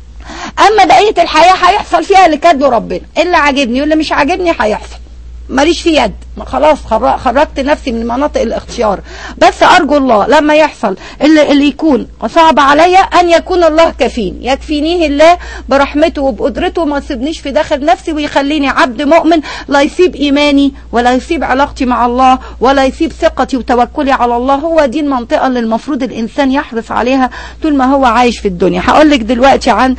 اما بقيه الحياه هيحصل فيها اللي كاتبه ربنا اللي عاجبني واللي مش عاجبني هيحصل ماليش في يد خلاص خرجت نفسي من مناطق الاختيار بس ارجو الله لما يحصل اللي, اللي يكون صعب عليا ان يكون الله كفيني يكفينيه الله برحمته وبقدرته ما يسيبنيش في داخل نفسي ويخليني عبد مؤمن لا يسيب ايماني ولا يسيب علاقتي مع الله ولا يسيب ثقتي وتوكلي على الله هو دي المنطقه اللي المفروض الانسان يحرص عليها طول ما هو عايش في الدنيا هقول لك دلوقتي عن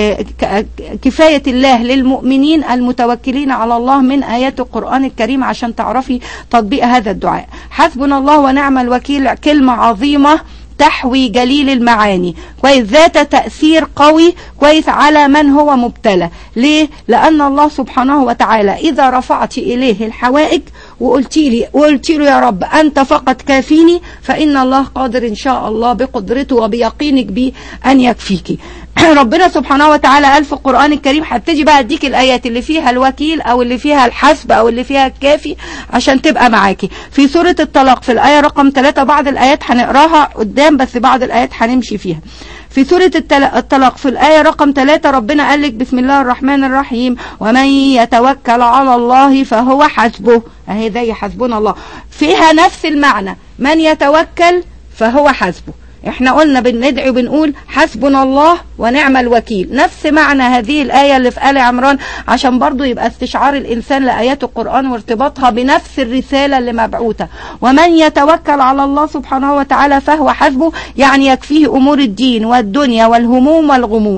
كفايه الله للمؤمنين المتوكلين على الله من ايات القران الكريم عشان تعرفي تطبيق هذا الدعاء حسبنا الله ونعم الوكيل كلمة عظيمة تحوي جليل المعاني كويس ذات تأثير قوي كويس على من هو مبتلى ليه لأن الله سبحانه وتعالى إذا رفعت إليه الحوائج وقلت لي وقلت له يا رب أنت فقط كافيني فإن الله قادر إن شاء الله بقدرته وبيقينك بي أن يكفيك ربنا سبحانه وتعالى قال في القرآن الكريم هبتدي بقى اديك الآيات اللي فيها الوكيل أو اللي فيها الحسب أو اللي فيها الكافي عشان تبقى معاكي في سورة الطلاق في الآية رقم 3 بعض الآيات هنقراها قدام بس بعض الآيات هنمشي فيها في سورة الطلاق في الآية رقم 3 ربنا قال لك بسم الله الرحمن الرحيم ومن يتوكل على الله فهو حسبه اهي زي حسبنا الله فيها نفس المعنى من يتوكل فهو حسبه احنا قلنا بندعي وبنقول حسبنا الله ونعم الوكيل نفس معنى هذه الآية اللي في آل عمران عشان برضو يبقى استشعار الإنسان لآيات القرآن وارتباطها بنفس الرسالة اللي مبعوثة ومن يتوكل على الله سبحانه وتعالى فهو حسبه يعني يكفيه أمور الدين والدنيا والهموم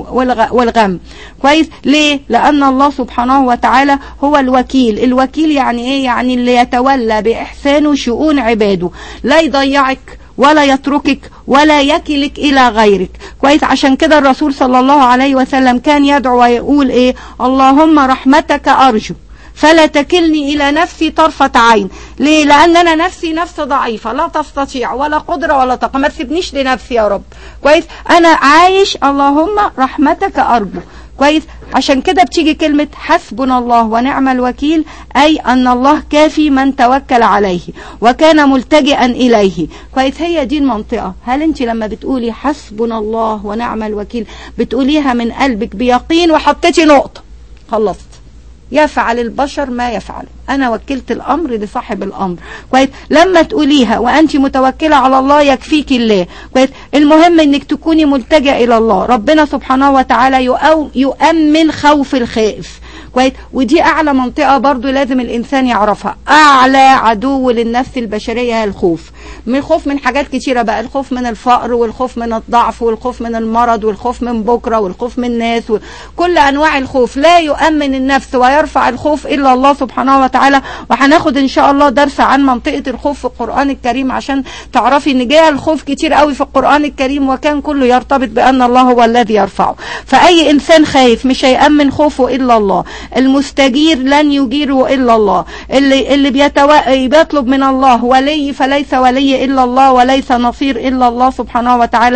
والغم كويس ليه لأن الله سبحانه وتعالى هو الوكيل الوكيل يعني ايه يعني اللي يتولى بإحسانه شؤون عباده لا يضيعك ولا يتركك ولا يكلك إلى غيرك كويس عشان كده الرسول صلى الله عليه وسلم كان يدعو ويقول إيه اللهم رحمتك أرجو فلا تكلني إلى نفسي طرفة عين ليه لأن أنا نفسي نفس ضعيفة لا تستطيع ولا قدرة ولا طاقة ما تسيبنيش لنفسي يا رب كويس أنا عايش اللهم رحمتك أرجو كويس عشان كده بتيجي كلمة حسبنا الله ونعم الوكيل أي أن الله كافي من توكل عليه وكان ملتجئا إليه كويس هي دي المنطقة هل أنت لما بتقولي حسبنا الله ونعم الوكيل بتقوليها من قلبك بيقين وحطيتي نقطة خلصت يفعل البشر ما يفعل أنا وكلت الأمر لصاحب الأمر كويس لما تقوليها وأنت متوكلة على الله يكفيك الله كويس المهم أنك تكوني ملتجأ إلى الله ربنا سبحانه وتعالى يؤمن خوف الخائف كويس ودي أعلى منطقة برضو لازم الإنسان يعرفها أعلى عدو للنفس البشرية هي الخوف من الخوف من حاجات كتيرة بقى الخوف من الفقر والخوف من الضعف والخوف من المرض والخوف من بكرة والخوف من الناس وكل أنواع الخوف لا يؤمن النفس ويرفع الخوف إلا الله سبحانه وتعالى وهناخد إن شاء الله درس عن منطقة الخوف في القرآن الكريم عشان تعرفي إن جاء الخوف كتير قوي في القرآن الكريم وكان كله يرتبط بأن الله هو الذي يرفعه فأي إنسان خايف مش هيأمن خوفه إلا الله المستجير لن يجيره إلا الله اللي, اللي بيتو... بيطلب من الله ولي فليس ولي إلا الله وليس نصير إلا الله سبحانه وتعالى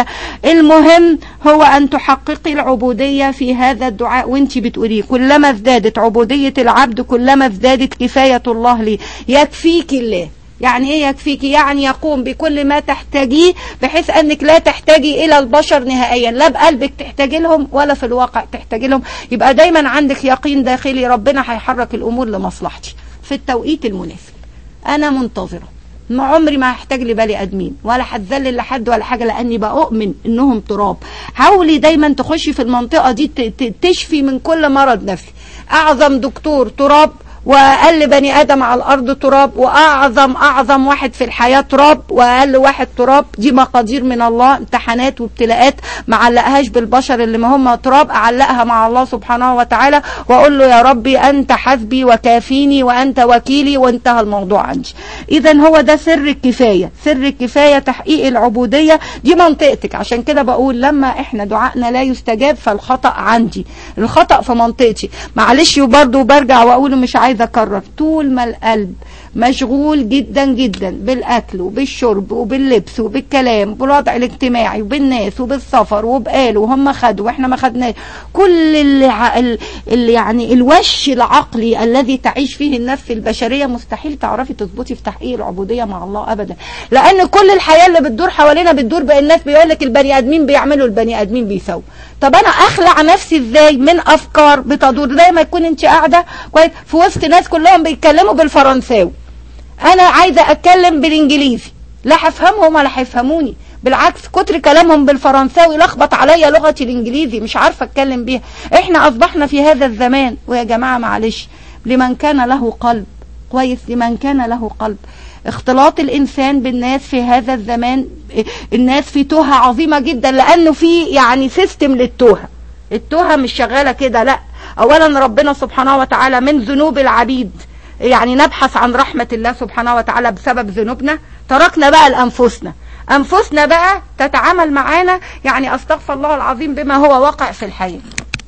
المهم هو أن تحققي العبودية في هذا الدعاء وانت بتقوليه كلما ازدادت عبودية العبد كلما ازدادت كفاية الله لي يكفيك الله يعني ايه يكفيك يعني يقوم بكل ما تحتاجيه بحيث انك لا تحتاجي الى البشر نهائيا لا بقلبك تحتاجي لهم ولا في الواقع تحتاجي لهم يبقى دايما عندك يقين داخلي ربنا هيحرك الامور لمصلحتي في التوقيت المناسب انا منتظره ما عمري ما هحتاج لبني ادمين ولا هتذلل لحد ولا حاجه لاني بأؤمن انهم تراب حاولي دايما تخشي في المنطقه دي تشفي من كل مرض نفسي اعظم دكتور تراب واقل بني ادم على الارض تراب واعظم اعظم واحد في الحياه تراب واقل واحد تراب دي مقادير من الله امتحانات وابتلاءات ما علقهاش بالبشر اللي ما هم تراب اعلقها مع الله سبحانه وتعالى واقول له يا ربي انت حسبي وكافيني وانت وكيلي وانتهى الموضوع عندي اذا هو ده سر الكفايه سر الكفايه تحقيق العبوديه دي منطقتك عشان كده بقول لما احنا دعائنا لا يستجاب فالخطا عندي الخطا في منطقتي معلش وبرده برجع واقول مش عايز عايزه اكرر طول ما القلب مشغول جدا جدا بالاكل وبالشرب وباللبس وبالكلام وبالوضع الاجتماعي وبالناس وبالسفر وبقاله وهم خدوا واحنا ما خدناش كل اللي, اللي يعني الوش العقلي الذي تعيش فيه النفس البشريه مستحيل تعرفي تظبطي في تحقيق العبوديه مع الله ابدا لان كل الحياه اللي بتدور حوالينا بتدور بان الناس بيقول لك البني ادمين بيعملوا البني ادمين بيسووا طب انا اخلع نفسي ازاي من افكار بتدور زي ما تكون انت قاعده كويس في وسط ناس كلهم بيتكلموا بالفرنساوي انا عايزه اتكلم بالانجليزي لا هفهمهم ولا هيفهموني بالعكس كتر كلامهم بالفرنساوي لخبط عليا لغتي الانجليزي مش عارفه اتكلم بيها احنا اصبحنا في هذا الزمان ويا جماعه معلش لمن كان له قلب كويس لمن كان له قلب اختلاط الانسان بالناس في هذا الزمان الناس في توهه عظيمه جدا لانه في يعني سيستم للتوهه التوهه مش شغاله كده لا اولا ربنا سبحانه وتعالى من ذنوب العبيد يعني نبحث عن رحمة الله سبحانه وتعالى بسبب ذنوبنا تركنا بقى لأنفسنا أنفسنا بقى تتعامل معانا يعني أستغفر الله العظيم بما هو واقع في الحياة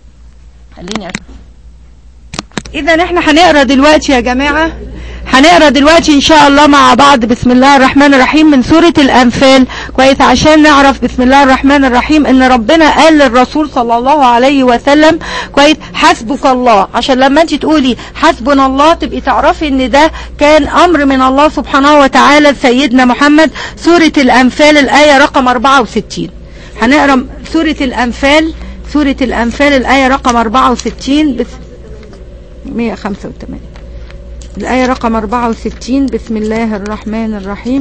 خليني أشوف إذا إحنا هنقرأ دلوقتي يا جماعة هنقرا دلوقتي ان شاء الله مع بعض بسم الله الرحمن الرحيم من سورة الانفال كويس عشان نعرف بسم الله الرحمن الرحيم ان ربنا قال للرسول صلى الله عليه وسلم كويس حسبك الله عشان لما انت تقولي حسبنا الله تبقي تعرفي ان ده كان امر من الله سبحانه وتعالى لسيدنا محمد سورة الانفال الاية رقم 64 هنقرا سورة الانفال سورة الانفال الاية رقم 64 بس 185 الآية رقم 64 بسم الله الرحمن الرحيم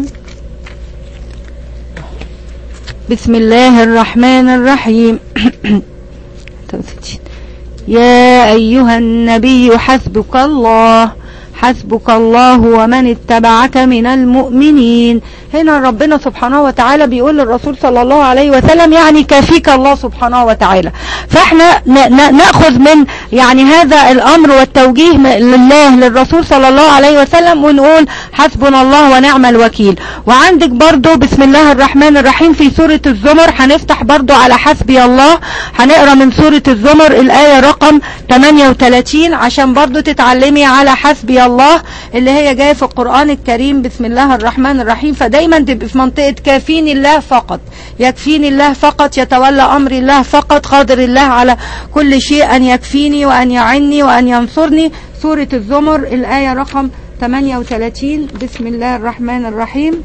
بسم الله الرحمن الرحيم يا أيها النبي حسبك الله حسبك الله ومن اتبعك من المؤمنين هنا ربنا سبحانه وتعالى بيقول للرسول صلى الله عليه وسلم يعني كافيك الله سبحانه وتعالى فاحنا نأخذ من يعني هذا الأمر والتوجيه لله للرسول صلى الله عليه وسلم ونقول حسبنا الله ونعم الوكيل وعندك برضو بسم الله الرحمن الرحيم في سورة الزمر هنفتح برضو على حسبي الله هنقرأ من سورة الزمر الآية رقم 38 عشان برضو تتعلمي على حسبي الله اللي هي جاية في القرآن الكريم بسم الله الرحمن الرحيم فدايما تبقى في منطقة كافيني الله فقط يكفيني الله فقط يتولى أمر الله فقط قادر الله على كل شيء أن يكفيني وأن يعني وأن ينصرني سورة الزمر الآية رقم 38 بسم الله الرحمن الرحيم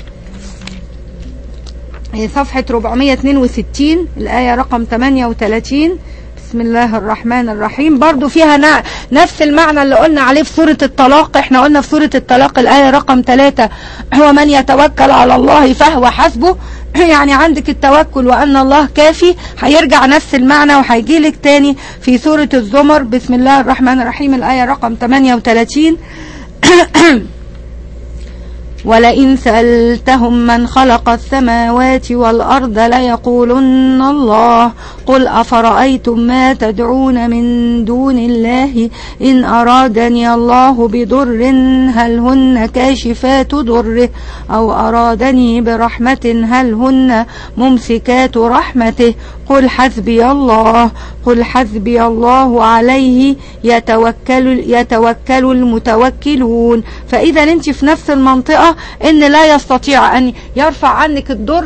صفحة 462 الآية رقم 38 بسم الله الرحمن الرحيم برضو فيها نفس المعنى اللي قلنا عليه في سورة الطلاق احنا قلنا في سورة الطلاق الآية رقم 3 هو من يتوكل على الله فهو حسبه يعني عندك التوكل وأن الله كافي هيرجع نفس المعنى وهيجي لك تاني في سورة الزمر بسم الله الرحمن الرحيم الآية رقم 38 ولئن سألتهم من خلق السماوات والأرض ليقولن الله قل أفرأيتم ما تدعون من دون الله إن أرادني الله بضر هل هن كاشفات ضره أو أرادني برحمة هل هن ممسكات رحمته قل حسبي الله قل حسبي الله عليه يتوكل يتوكل المتوكلون فإذا أنت في نفس المنطقة إن لا يستطيع أن يرفع عنك الضر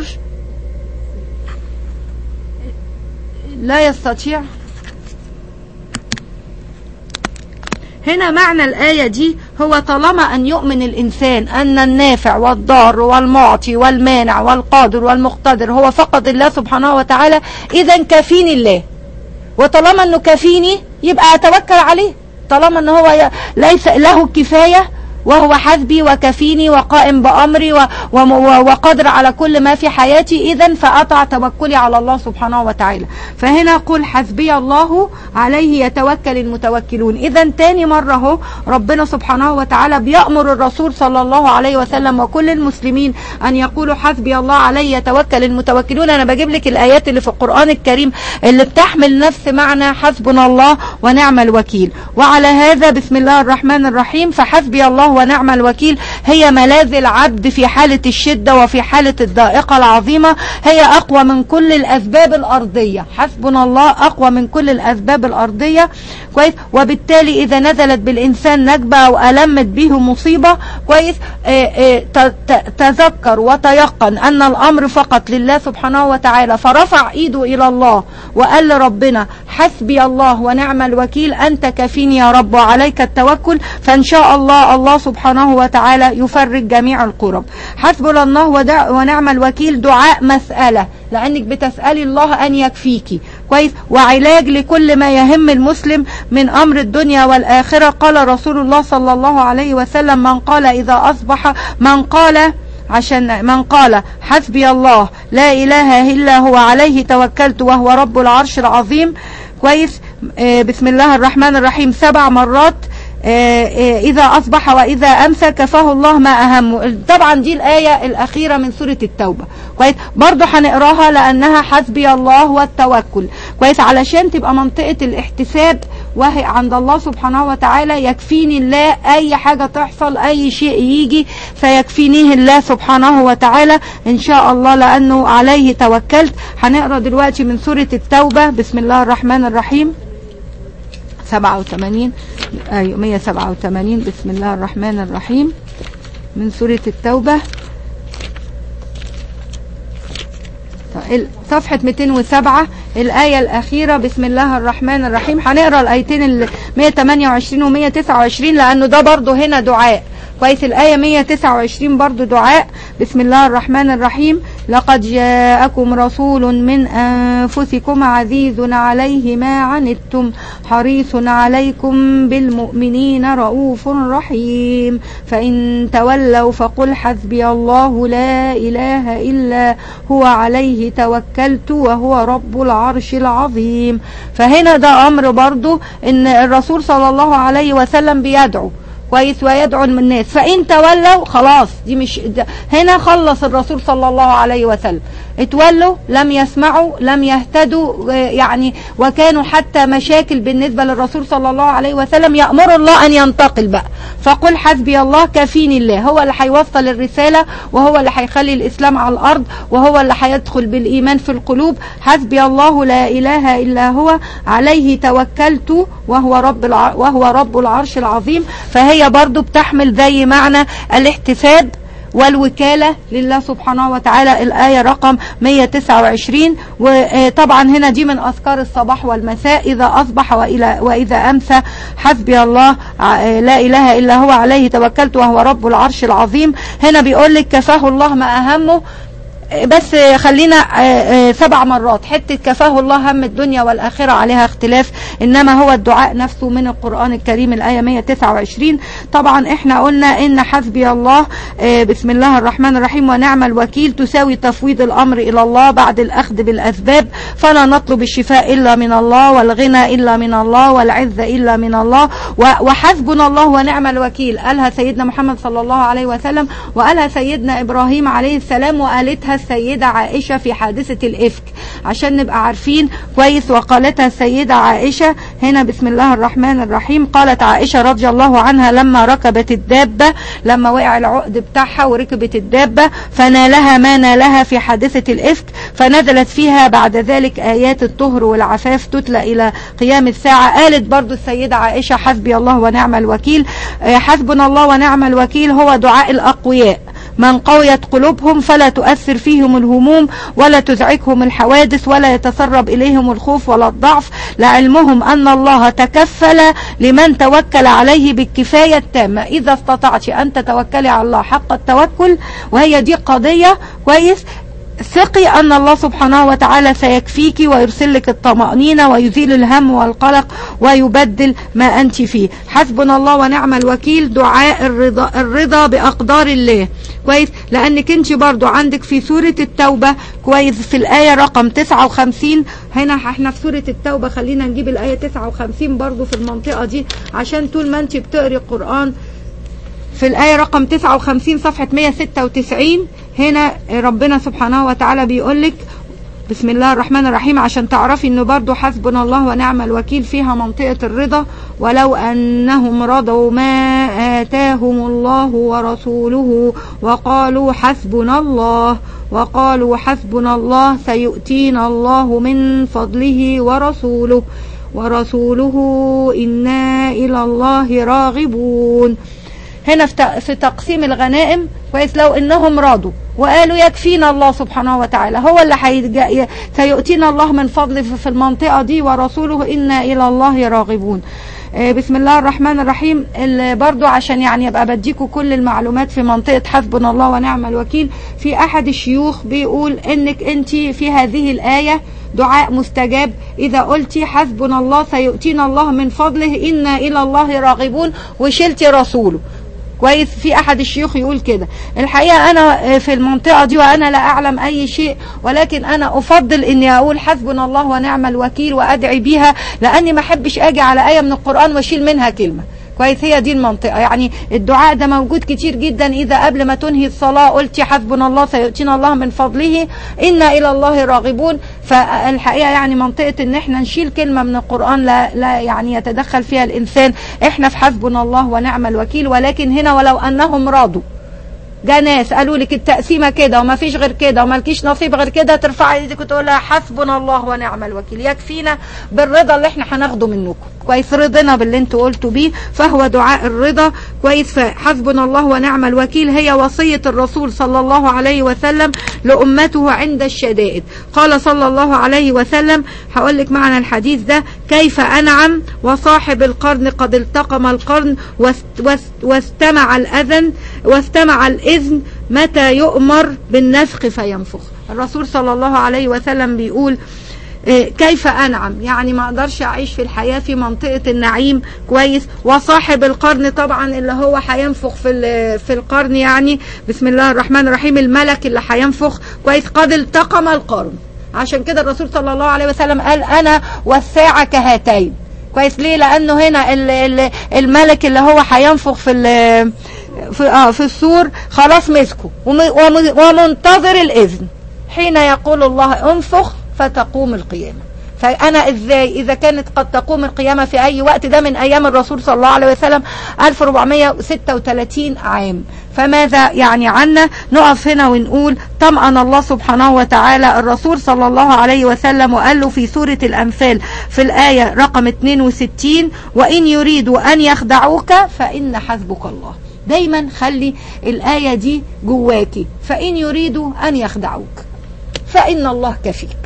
لا يستطيع هنا معنى الآية دي هو طالما أن يؤمن الإنسان أن النافع والضار والمعطي والمانع والقادر والمقتدر هو فقط الله سبحانه وتعالى إذا كفيني الله وطالما أنه كفيني يبقى أتوكل عليه طالما أنه هو ليس له كفاية وهو حسبي وكفيني وقائم بأمري وقادر على كل ما في حياتي إذا فأطع توكلي على الله سبحانه وتعالى فهنا قل حسبي الله عليه يتوكل المتوكلون إذا تاني مرة هو ربنا سبحانه وتعالى بيأمر الرسول صلى الله عليه وسلم وكل المسلمين أن يقولوا حسبي الله عليه يتوكل المتوكلون أنا بجيب لك الآيات اللي في القرآن الكريم اللي بتحمل نفس معنى حسبنا الله ونعم الوكيل وعلى هذا بسم الله الرحمن الرحيم فحسبي الله ونعم الوكيل هي ملاذ العبد في حالة الشدة وفي حالة الضائقة العظيمة هي أقوى من كل الأسباب الأرضية حسبنا الله أقوى من كل الأسباب الأرضية كويس وبالتالي إذا نزلت بالإنسان نكبة أو ألمت به مصيبة كويس اه اه تذكر وتيقن أن الأمر فقط لله سبحانه وتعالى فرفع إيده إلى الله وقال لربنا حسبي الله ونعم الوكيل أنت كفيني يا رب وعليك التوكل فإن شاء الله الله سبحانه وتعالى يفرج جميع الكرب حسبنا الله ونعم الوكيل دعاء مسألة لأنك بتسألي الله أن يكفيك كويس وعلاج لكل ما يهم المسلم من أمر الدنيا والآخرة قال رسول الله صلى الله عليه وسلم من قال إذا أصبح من قال عشان من قال حسبي الله لا إله إلا هو عليه توكلت وهو رب العرش العظيم كويس آه بسم الله الرحمن الرحيم سبع مرات إذا أصبح وإذا أمسى كفاه الله ما أهمه طبعا دي الآية الأخيرة من سورة التوبة كويس برضو هنقراها لأنها حسبي الله والتوكل كويس علشان تبقى منطقة الاحتساب وهي عند الله سبحانه وتعالى يكفيني الله أي حاجة تحصل أي شيء يجي فيكفينيه الله سبحانه وتعالى إن شاء الله لأنه عليه توكلت هنقرأ دلوقتي من سورة التوبة بسم الله الرحمن الرحيم 87 أيوة 187 بسم الله الرحمن الرحيم من سورة التوبة صفحة 207 الآية الأخيرة بسم الله الرحمن الرحيم هنقرأ الآيتين ال 128 و 129 لأنه ده برضه هنا دعاء كويس الآية 129 برضو دعاء بسم الله الرحمن الرحيم لقد جاءكم رسول من أنفسكم عزيز عليه ما عنتم حريص عليكم بالمؤمنين رؤوف رحيم فإن تولوا فقل حسبي الله لا إله إلا هو عليه توكلت وهو رب العرش العظيم فهنا ده أمر برضو إن الرسول صلى الله عليه وسلم بيدعو كويس ويدعو الناس فإن تولوا خلاص دي مش هنا خلص الرسول صلى الله عليه وسلم اتولوا لم يسمعوا لم يهتدوا يعني وكانوا حتى مشاكل بالنسبة للرسول صلى الله عليه وسلم يأمر الله أن ينتقل بقى فقل حسبي الله كفيني الله هو اللي هيوصل الرسالة وهو اللي هيخلي الإسلام على الأرض وهو اللي هيدخل بالإيمان في القلوب حسبي الله لا إله إلا هو عليه توكلت وهو رب الع... وهو رب العرش العظيم فهي برضو بتحمل زي معنى الاحتساب والوكالة لله سبحانه وتعالى الآية رقم 129 وطبعا هنا دي من أذكار الصباح والمساء إذا أصبح وإلى وإذا أمسى حسبي الله لا إله إلا هو عليه توكلت وهو رب العرش العظيم هنا بيقول لك كفاه الله ما أهمه بس خلينا آه، آه، سبع مرات حتة كفاه الله هم الدنيا والآخرة عليها اختلاف إنما هو الدعاء نفسه من القرآن الكريم الآية 129 طبعا احنا قلنا إن حسبي الله آه، بسم الله الرحمن الرحيم ونعم الوكيل تساوي تفويض الأمر إلى الله بعد الأخذ بالأسباب فلا نطلب الشفاء إلا من الله والغنى إلا من الله والعزة إلا من الله و- وحسبنا الله ونعم الوكيل قالها سيدنا محمد صلى الله عليه وسلم وقالها سيدنا إبراهيم عليه السلام وقالتها السيدة عائشة في حادثة الإفك عشان نبقى عارفين كويس وقالتها السيدة عائشة هنا بسم الله الرحمن الرحيم قالت عائشة رضي الله عنها لما ركبت الدابة لما وقع العقد بتاعها وركبت الدابة فنالها ما نالها في حادثة الإفك فنزلت فيها بعد ذلك آيات الطهر والعفاف تتلى إلى قيام الساعة قالت برضو السيدة عائشة حسبي الله ونعم الوكيل آه، حسبنا الله ونعم الوكيل هو دعاء الأقوياء من قويت قلوبهم فلا تؤثر فيهم الهموم ولا تزعجهم الحوادث ولا يتسرب إليهم الخوف ولا الضعف لعلمهم أن الله تكفل لمن توكل عليه بالكفاية التامة إذا استطعت أن تتوكلي على الله حق التوكل وهي دي قضية كويس ثقي أن الله سبحانه وتعالى سيكفيك ويرسل لك الطمأنينة ويزيل الهم والقلق ويبدل ما أنت فيه حسبنا الله ونعم الوكيل دعاء الرضا, الرضا بأقدار الله كويس لأنك انت برضو عندك في سورة التوبة كويس في الآية رقم 59 هنا احنا في سورة التوبة خلينا نجيب الآية 59 برضو في المنطقة دي عشان طول ما انت بتقري القرآن في الآية رقم 59 صفحة 196 هنا ربنا سبحانه وتعالى بيقول لك بسم الله الرحمن الرحيم عشان تعرفي انه برضو حسبنا الله ونعم الوكيل فيها منطقة الرضا ولو انهم رضوا ما آتاهم الله ورسوله وقالوا حسبنا الله وقالوا حسبنا الله سيؤتينا الله من فضله ورسوله ورسوله إنا إلى الله راغبون هنا في ت- في تقسيم الغنائم كويس لو انهم راضوا وقالوا يكفينا الله سبحانه وتعالى هو اللي هيج- سيؤتينا الله من فضله في في المنطقة دي ورسوله إنا إلى الله راغبون آه، بسم الله الرحمن الرحيم ال- برضو عشان يعني ابقى بديكوا كل المعلومات في منطقة حسبنا الله ونعم الوكيل في احد الشيوخ بيقول انك انت في هذه الآية دعاء مستجاب اذا قلتي حسبنا الله سيؤتينا الله من فضله انا الى الله راغبون وشلتي رسوله كويس في احد الشيوخ يقول كده الحقيقه انا في المنطقه دي وانا لا اعلم اي شيء ولكن انا افضل اني اقول حسبنا الله ونعم الوكيل وادعي بيها لاني ما احبش اجي على ايه من القران واشيل منها كلمه كويس هي دي المنطقة يعني الدعاء ده موجود كتير جدا إذا قبل ما تنهي الصلاة قلتي حسبنا الله سيؤتينا الله من فضله إنا إلى الله راغبون فالحقيقة يعني منطقة إن إحنا نشيل كلمة من القرآن لا, لا يعني يتدخل فيها الإنسان إحنا في حسبنا الله ونعم الوكيل ولكن هنا ولو أنهم راضوا جا ناس قالوا لك التقسيمه كده وما فيش غير كده ومالكيش نصيب غير كده ترفعي ايدك وتقول لها حسبنا الله ونعم الوكيل يكفينا بالرضا اللي احنا هناخده منكم كويس رضينا باللي انتوا قلتوا بيه فهو دعاء الرضا كويس فحسبنا الله ونعم الوكيل هي وصيه الرسول صلى الله عليه وسلم لامته عند الشدائد قال صلى الله عليه وسلم هقول لك معنى الحديث ده كيف انعم وصاحب القرن قد التقم القرن واست واست واستمع الاذن واستمع الإذن متى يؤمر بالنفخ فينفخ الرسول صلى الله عليه وسلم بيقول إيه، كيف أنعم يعني ما أقدرش أعيش في الحياة في منطقة النعيم كويس وصاحب القرن طبعا اللي هو هينفخ في ال- في القرن يعني بسم الله الرحمن الرحيم الملك اللي هينفخ كويس قد التقم القرن عشان كده الرسول صلى الله عليه وسلم قال أنا والساعة كهاتين كويس ليه لأنه هنا ال- ال- الملك اللي هو هينفخ في ال- في اه في السور خلاص مسكه وم- وم- ومنتظر الاذن حين يقول الله انفخ فتقوم القيامه فانا ازاي اذا كانت قد تقوم القيامه في اي وقت ده من ايام الرسول صلى الله عليه وسلم 1436 عام فماذا يعني عنا نقف هنا ونقول طمأن الله سبحانه وتعالى الرسول صلى الله عليه وسلم وقال له في سورة الأنفال في الآية رقم 62 وإن يريدوا أن يخدعوك فإن حسبك الله دايما خلي الآية دي جواكي فإن يريدوا أن يخدعوك فإن الله كفيك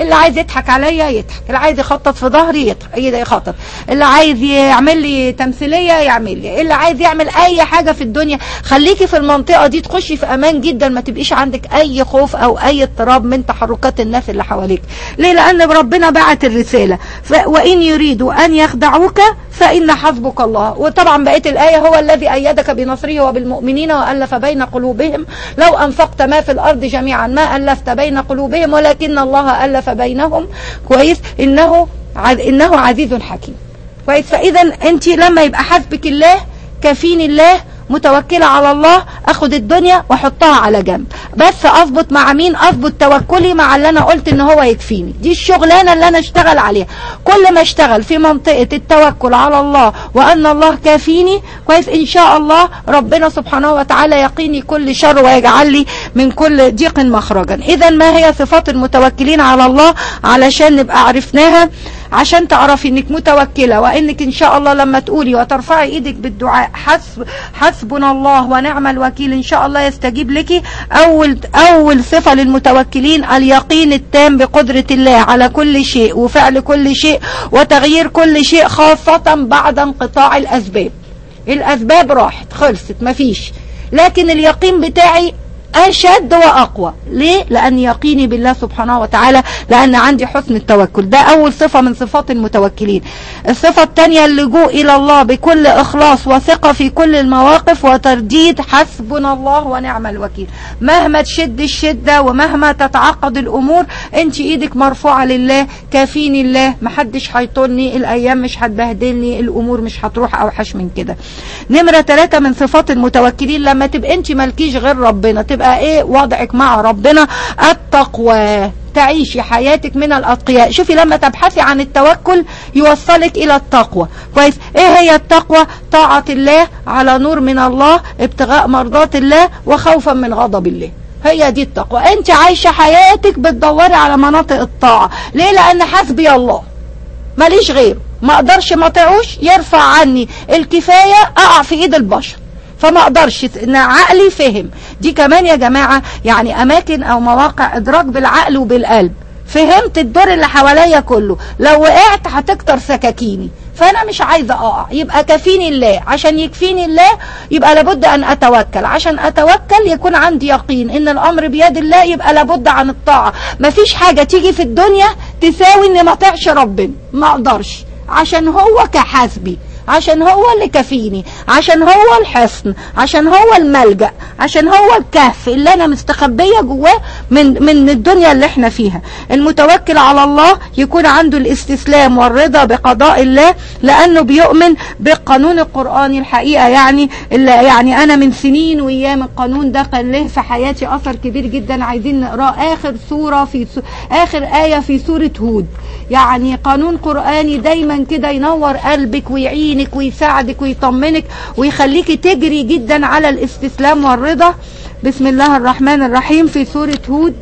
اللي عايز يضحك عليا يضحك اللي عايز يخطط في ظهري يضحك يخطط اللي عايز يعمل لي تمثيليه يعمل لي اللي عايز يعمل اي حاجه في الدنيا خليكي في المنطقه دي تخشي في امان جدا ما تبقيش عندك اي خوف او اي اضطراب من تحركات الناس اللي حواليك ليه لان ربنا بعت الرساله وان يريدوا ان يخدعوك فان حسبك الله وطبعا بقيه الايه هو الذي ايدك بنصره وبالمؤمنين والف بين قلوبهم لو انفقت ما في الارض جميعا ما الفت بين قلوبهم ولكن الله الف بينهم كويس انه انه عزيز حكيم كويس فاذا انت لما يبقى حسبك الله كفين الله متوكلة على الله اخد الدنيا واحطها على جنب بس اظبط مع مين اظبط توكلي مع اللي انا قلت ان هو يكفيني دي الشغلانة اللي انا اشتغل عليها كل ما اشتغل في منطقة التوكل على الله وان الله كافيني كويس ان شاء الله ربنا سبحانه وتعالى يقيني كل شر ويجعل لي من كل ضيق مخرجا اذا ما هي صفات المتوكلين على الله علشان نبقى عرفناها عشان تعرفي انك متوكلة وانك ان شاء الله لما تقولي وترفعي ايدك بالدعاء حسب حسبنا الله ونعم الوكيل ان شاء الله يستجيب لك اول اول صفة للمتوكلين اليقين التام بقدرة الله على كل شيء وفعل كل شيء وتغيير كل شيء خاصة بعد انقطاع الاسباب الاسباب راحت خلصت مفيش لكن اليقين بتاعي أشد وأقوى ليه؟ لأن يقيني بالله سبحانه وتعالى لأن عندي حسن التوكل ده أول صفة من صفات المتوكلين الصفة الثانية اللجوء إلى الله بكل إخلاص وثقة في كل المواقف وترديد حسبنا الله ونعم الوكيل مهما تشد الشدة ومهما تتعقد الأمور أنت إيدك مرفوعة لله كافيني الله محدش هيطولني الأيام مش هتبهدلني الأمور مش هتروح أوحش من كده نمرة ثلاثة من صفات المتوكلين لما تبقى أنت مالكيش غير ربنا تبقى يبقى ايه وضعك مع ربنا التقوى تعيشي حياتك من الأتقياء شوفي لما تبحثي عن التوكل يوصلك إلى التقوى كويس إيه هي التقوى طاعة الله على نور من الله ابتغاء مرضات الله وخوفا من غضب الله هي دي التقوى انت عايشة حياتك بتدوري على مناطق الطاعة ليه لأن حسبي الله ماليش غيره ما اقدرش ما اطيعوش يرفع عني الكفاية اقع في ايد البشر فما اقدرش ان عقلي فهم دي كمان يا جماعة يعني اماكن او مواقع ادراك بالعقل وبالقلب فهمت الدور اللي حواليا كله لو وقعت هتكتر سكاكيني فانا مش عايزه اقع يبقى كفيني الله عشان يكفيني الله يبقى لابد ان اتوكل عشان اتوكل يكون عندي يقين ان الامر بيد الله يبقى لابد عن الطاعه مفيش حاجه تيجي في الدنيا تساوي ان ما اطيعش ربنا ما اقدرش عشان هو كحاسبي عشان هو اللي كفيني عشان هو الحصن عشان هو الملجأ عشان هو الكهف اللي انا مستخبية جواه من, من الدنيا اللي احنا فيها المتوكل على الله يكون عنده الاستسلام والرضا بقضاء الله لانه بيؤمن بالقانون القرآني الحقيقة يعني اللي يعني انا من سنين وايام القانون ده كان له في حياتي اثر كبير جدا عايزين نقراه اخر سورة في اخر آية في سورة هود يعني قانون قرآني دايما كده ينور قلبك ويعينك ويساعدك ويطمنك ويخليك تجري جدا على الاستسلام والرضا بسم الله الرحمن الرحيم في سورة هود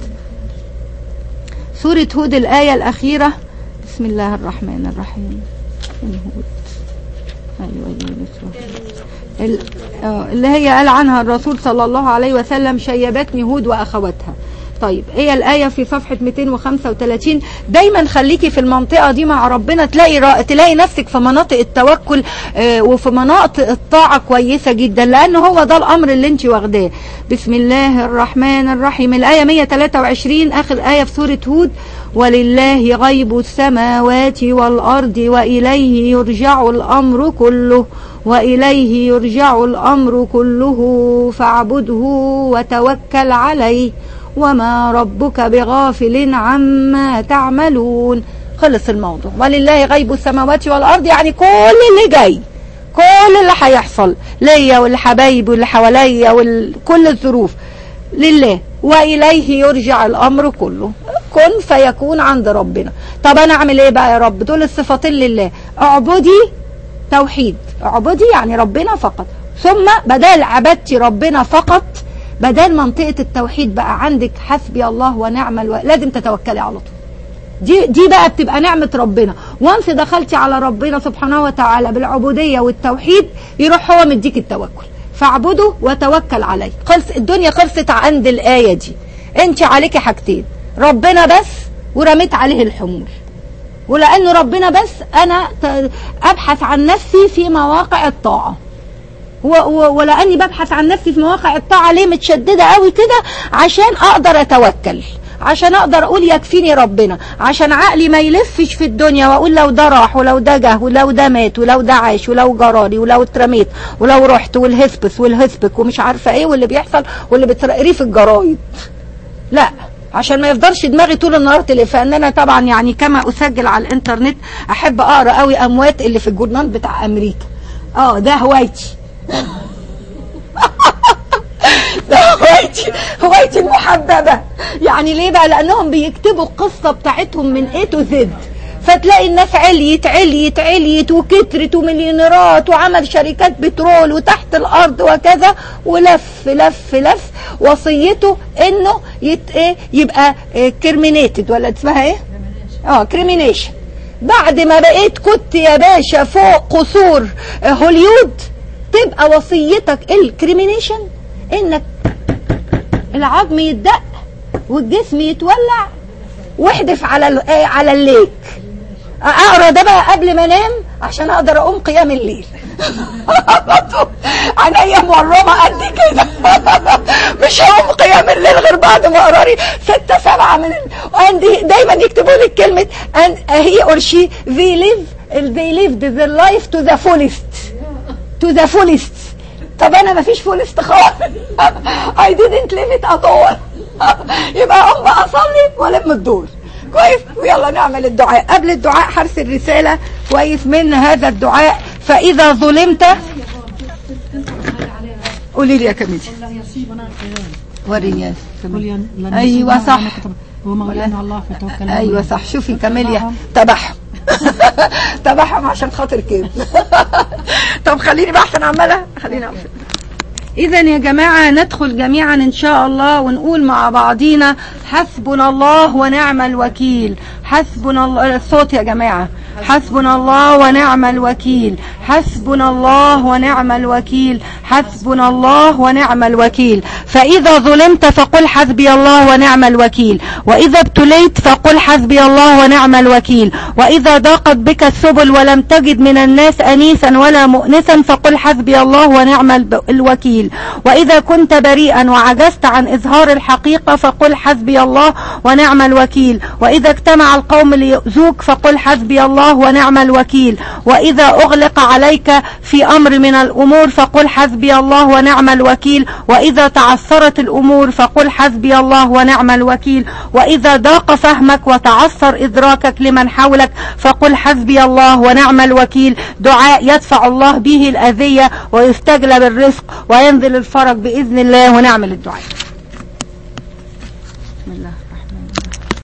سورة هود الآية الأخيرة بسم الله الرحمن الرحيم هود أيوة أيوة اللي هي قال عنها الرسول صلى الله عليه وسلم شيبتني هود وأخواتها طيب هي الآية في صفحة 235 دايما خليكي في المنطقة دي مع ربنا تلاقي را... تلاقي نفسك في مناطق التوكل آه وفي مناطق الطاعة كويسة جدا لأن هو ده الأمر اللي انت واخداه بسم الله الرحمن الرحيم الآية 123 آخر آية في سورة هود ولله غيب السماوات والأرض وإليه يرجع الأمر كله وإليه يرجع الأمر كله فاعبده وتوكل عليه وما ربك بغافل عما تعملون خلص الموضوع ولله غيب السماوات والأرض يعني كل اللي جاي كل اللي هيحصل ليا والحبايب واللي حواليا وكل الظروف لله وإليه يرجع الأمر كله كن فيكون عند ربنا طب أنا أعمل إيه بقى يا رب دول الصفتين لله اعبدي توحيد اعبدي يعني ربنا فقط ثم بدل عبدتي ربنا فقط بدل منطقة التوحيد بقى عندك حسبي الله ونعم الوكيل لازم تتوكلي على طول دي دي بقى بتبقى نعمة ربنا وانس دخلتي على ربنا سبحانه وتعالى بالعبودية والتوحيد يروح هو مديك التوكل فاعبده وتوكل عليه خلص الدنيا خلصت عند الآية دي انت عليكي حاجتين ربنا بس ورميت عليه الحمول ولأن ربنا بس أنا ت- أبحث عن نفسي في مواقع الطاعة و- و- ولاني ببحث عن نفسي في مواقع الطاعه ليه متشدده قوي كده عشان اقدر اتوكل عشان اقدر اقول يكفيني ربنا عشان عقلي ما يلفش في الدنيا واقول لو ده راح ولو ده جه ولو ده مات ولو ده عاش ولو جرالي ولو اترميت ولو رحت والهسبس والهسبك ومش عارفه ايه واللي بيحصل واللي بتقريه في الجرايد لا عشان ما يفضلش دماغي طول النهار تلف ان انا طبعا يعني كما اسجل على الانترنت احب اقرا قوي اموات اللي في الجورنال بتاع امريكا اه ده هوايتي ده هوايتي هوايتي المحببة يعني ليه بقى لأنهم بيكتبوا القصة بتاعتهم من A to Z فتلاقي الناس عليت عليت عليت وكترت ومليونيرات وعمل شركات بترول وتحت الأرض وكذا ولف لف لف وصيته إنه يت إيه يبقى كرمينيتد ولا اسمها إيه؟ اه كريمينيشن بعد ما بقيت كنت يا باشا فوق قصور هوليود تبقى وصيتك الكريمينيشن انك العظم يتدق والجسم يتولع واحدف على ال- آه، على الليك اقرا ده بقى قبل ما انام عشان اقدر اقوم قيام الليل عينيا مورمه قد كده مش هقوم قيام الليل غير بعد ما اقرا لي ستة سبعة من ال... عندي دايما يكتبوا لي كلمة and he or she they live they lived their life to the fullest to the fullest طب انا ما فيش فولست خالص I didn't live it at all يبقى اقوم بقى اصلي والم الدور كويس ويلا نعمل الدعاء قبل الدعاء هرسل رسالة كويس من هذا الدعاء فإذا ظلمت قولي لي يا كميدي وريني يا كميدي. ايوه صح ومولانا الله فتوكل ايوه صح شوفي كاميليا تبعهم تبعهم عشان خاطر كده طب خليني بقى احسن عماله خليني اعمل اذا يا جماعه ندخل جميعا ان شاء الله ونقول مع بعضينا حسبنا الله ونعم الوكيل حسبنا الله الصوت يا جماعه حسبنا الله ونعم الوكيل حسبنا الله ونعم الوكيل حسبنا الله ونعم الوكيل فإذا ظلمت فقل حسبي الله ونعم الوكيل وإذا ابتليت فقل حسبي الله ونعم الوكيل وإذا ضاقت بك السبل ولم تجد من الناس أنيسا ولا مؤنسا فقل حسبي الله ونعم الب- الوكيل وإذا كنت بريئا وعجزت عن إظهار الحقيقة فقل حسبي الله ونعم الوكيل وإذا اجتمع القوم ليؤذوك فقل حسبي الله ونعم الوكيل وإذا أغلق عليك في أمر من الأمور فقل حسبي الله ونعم الوكيل وإذا تعثرت الأمور فقل حسبي الله ونعم الوكيل وإذا ضاق فهمك وتعثر إدراكك لمن حولك فقل حسبي الله ونعم الوكيل دعاء يدفع الله به الأذية ويستجلب الرزق وينزل الفرج بإذن الله ونعمل الدعاء بسم الله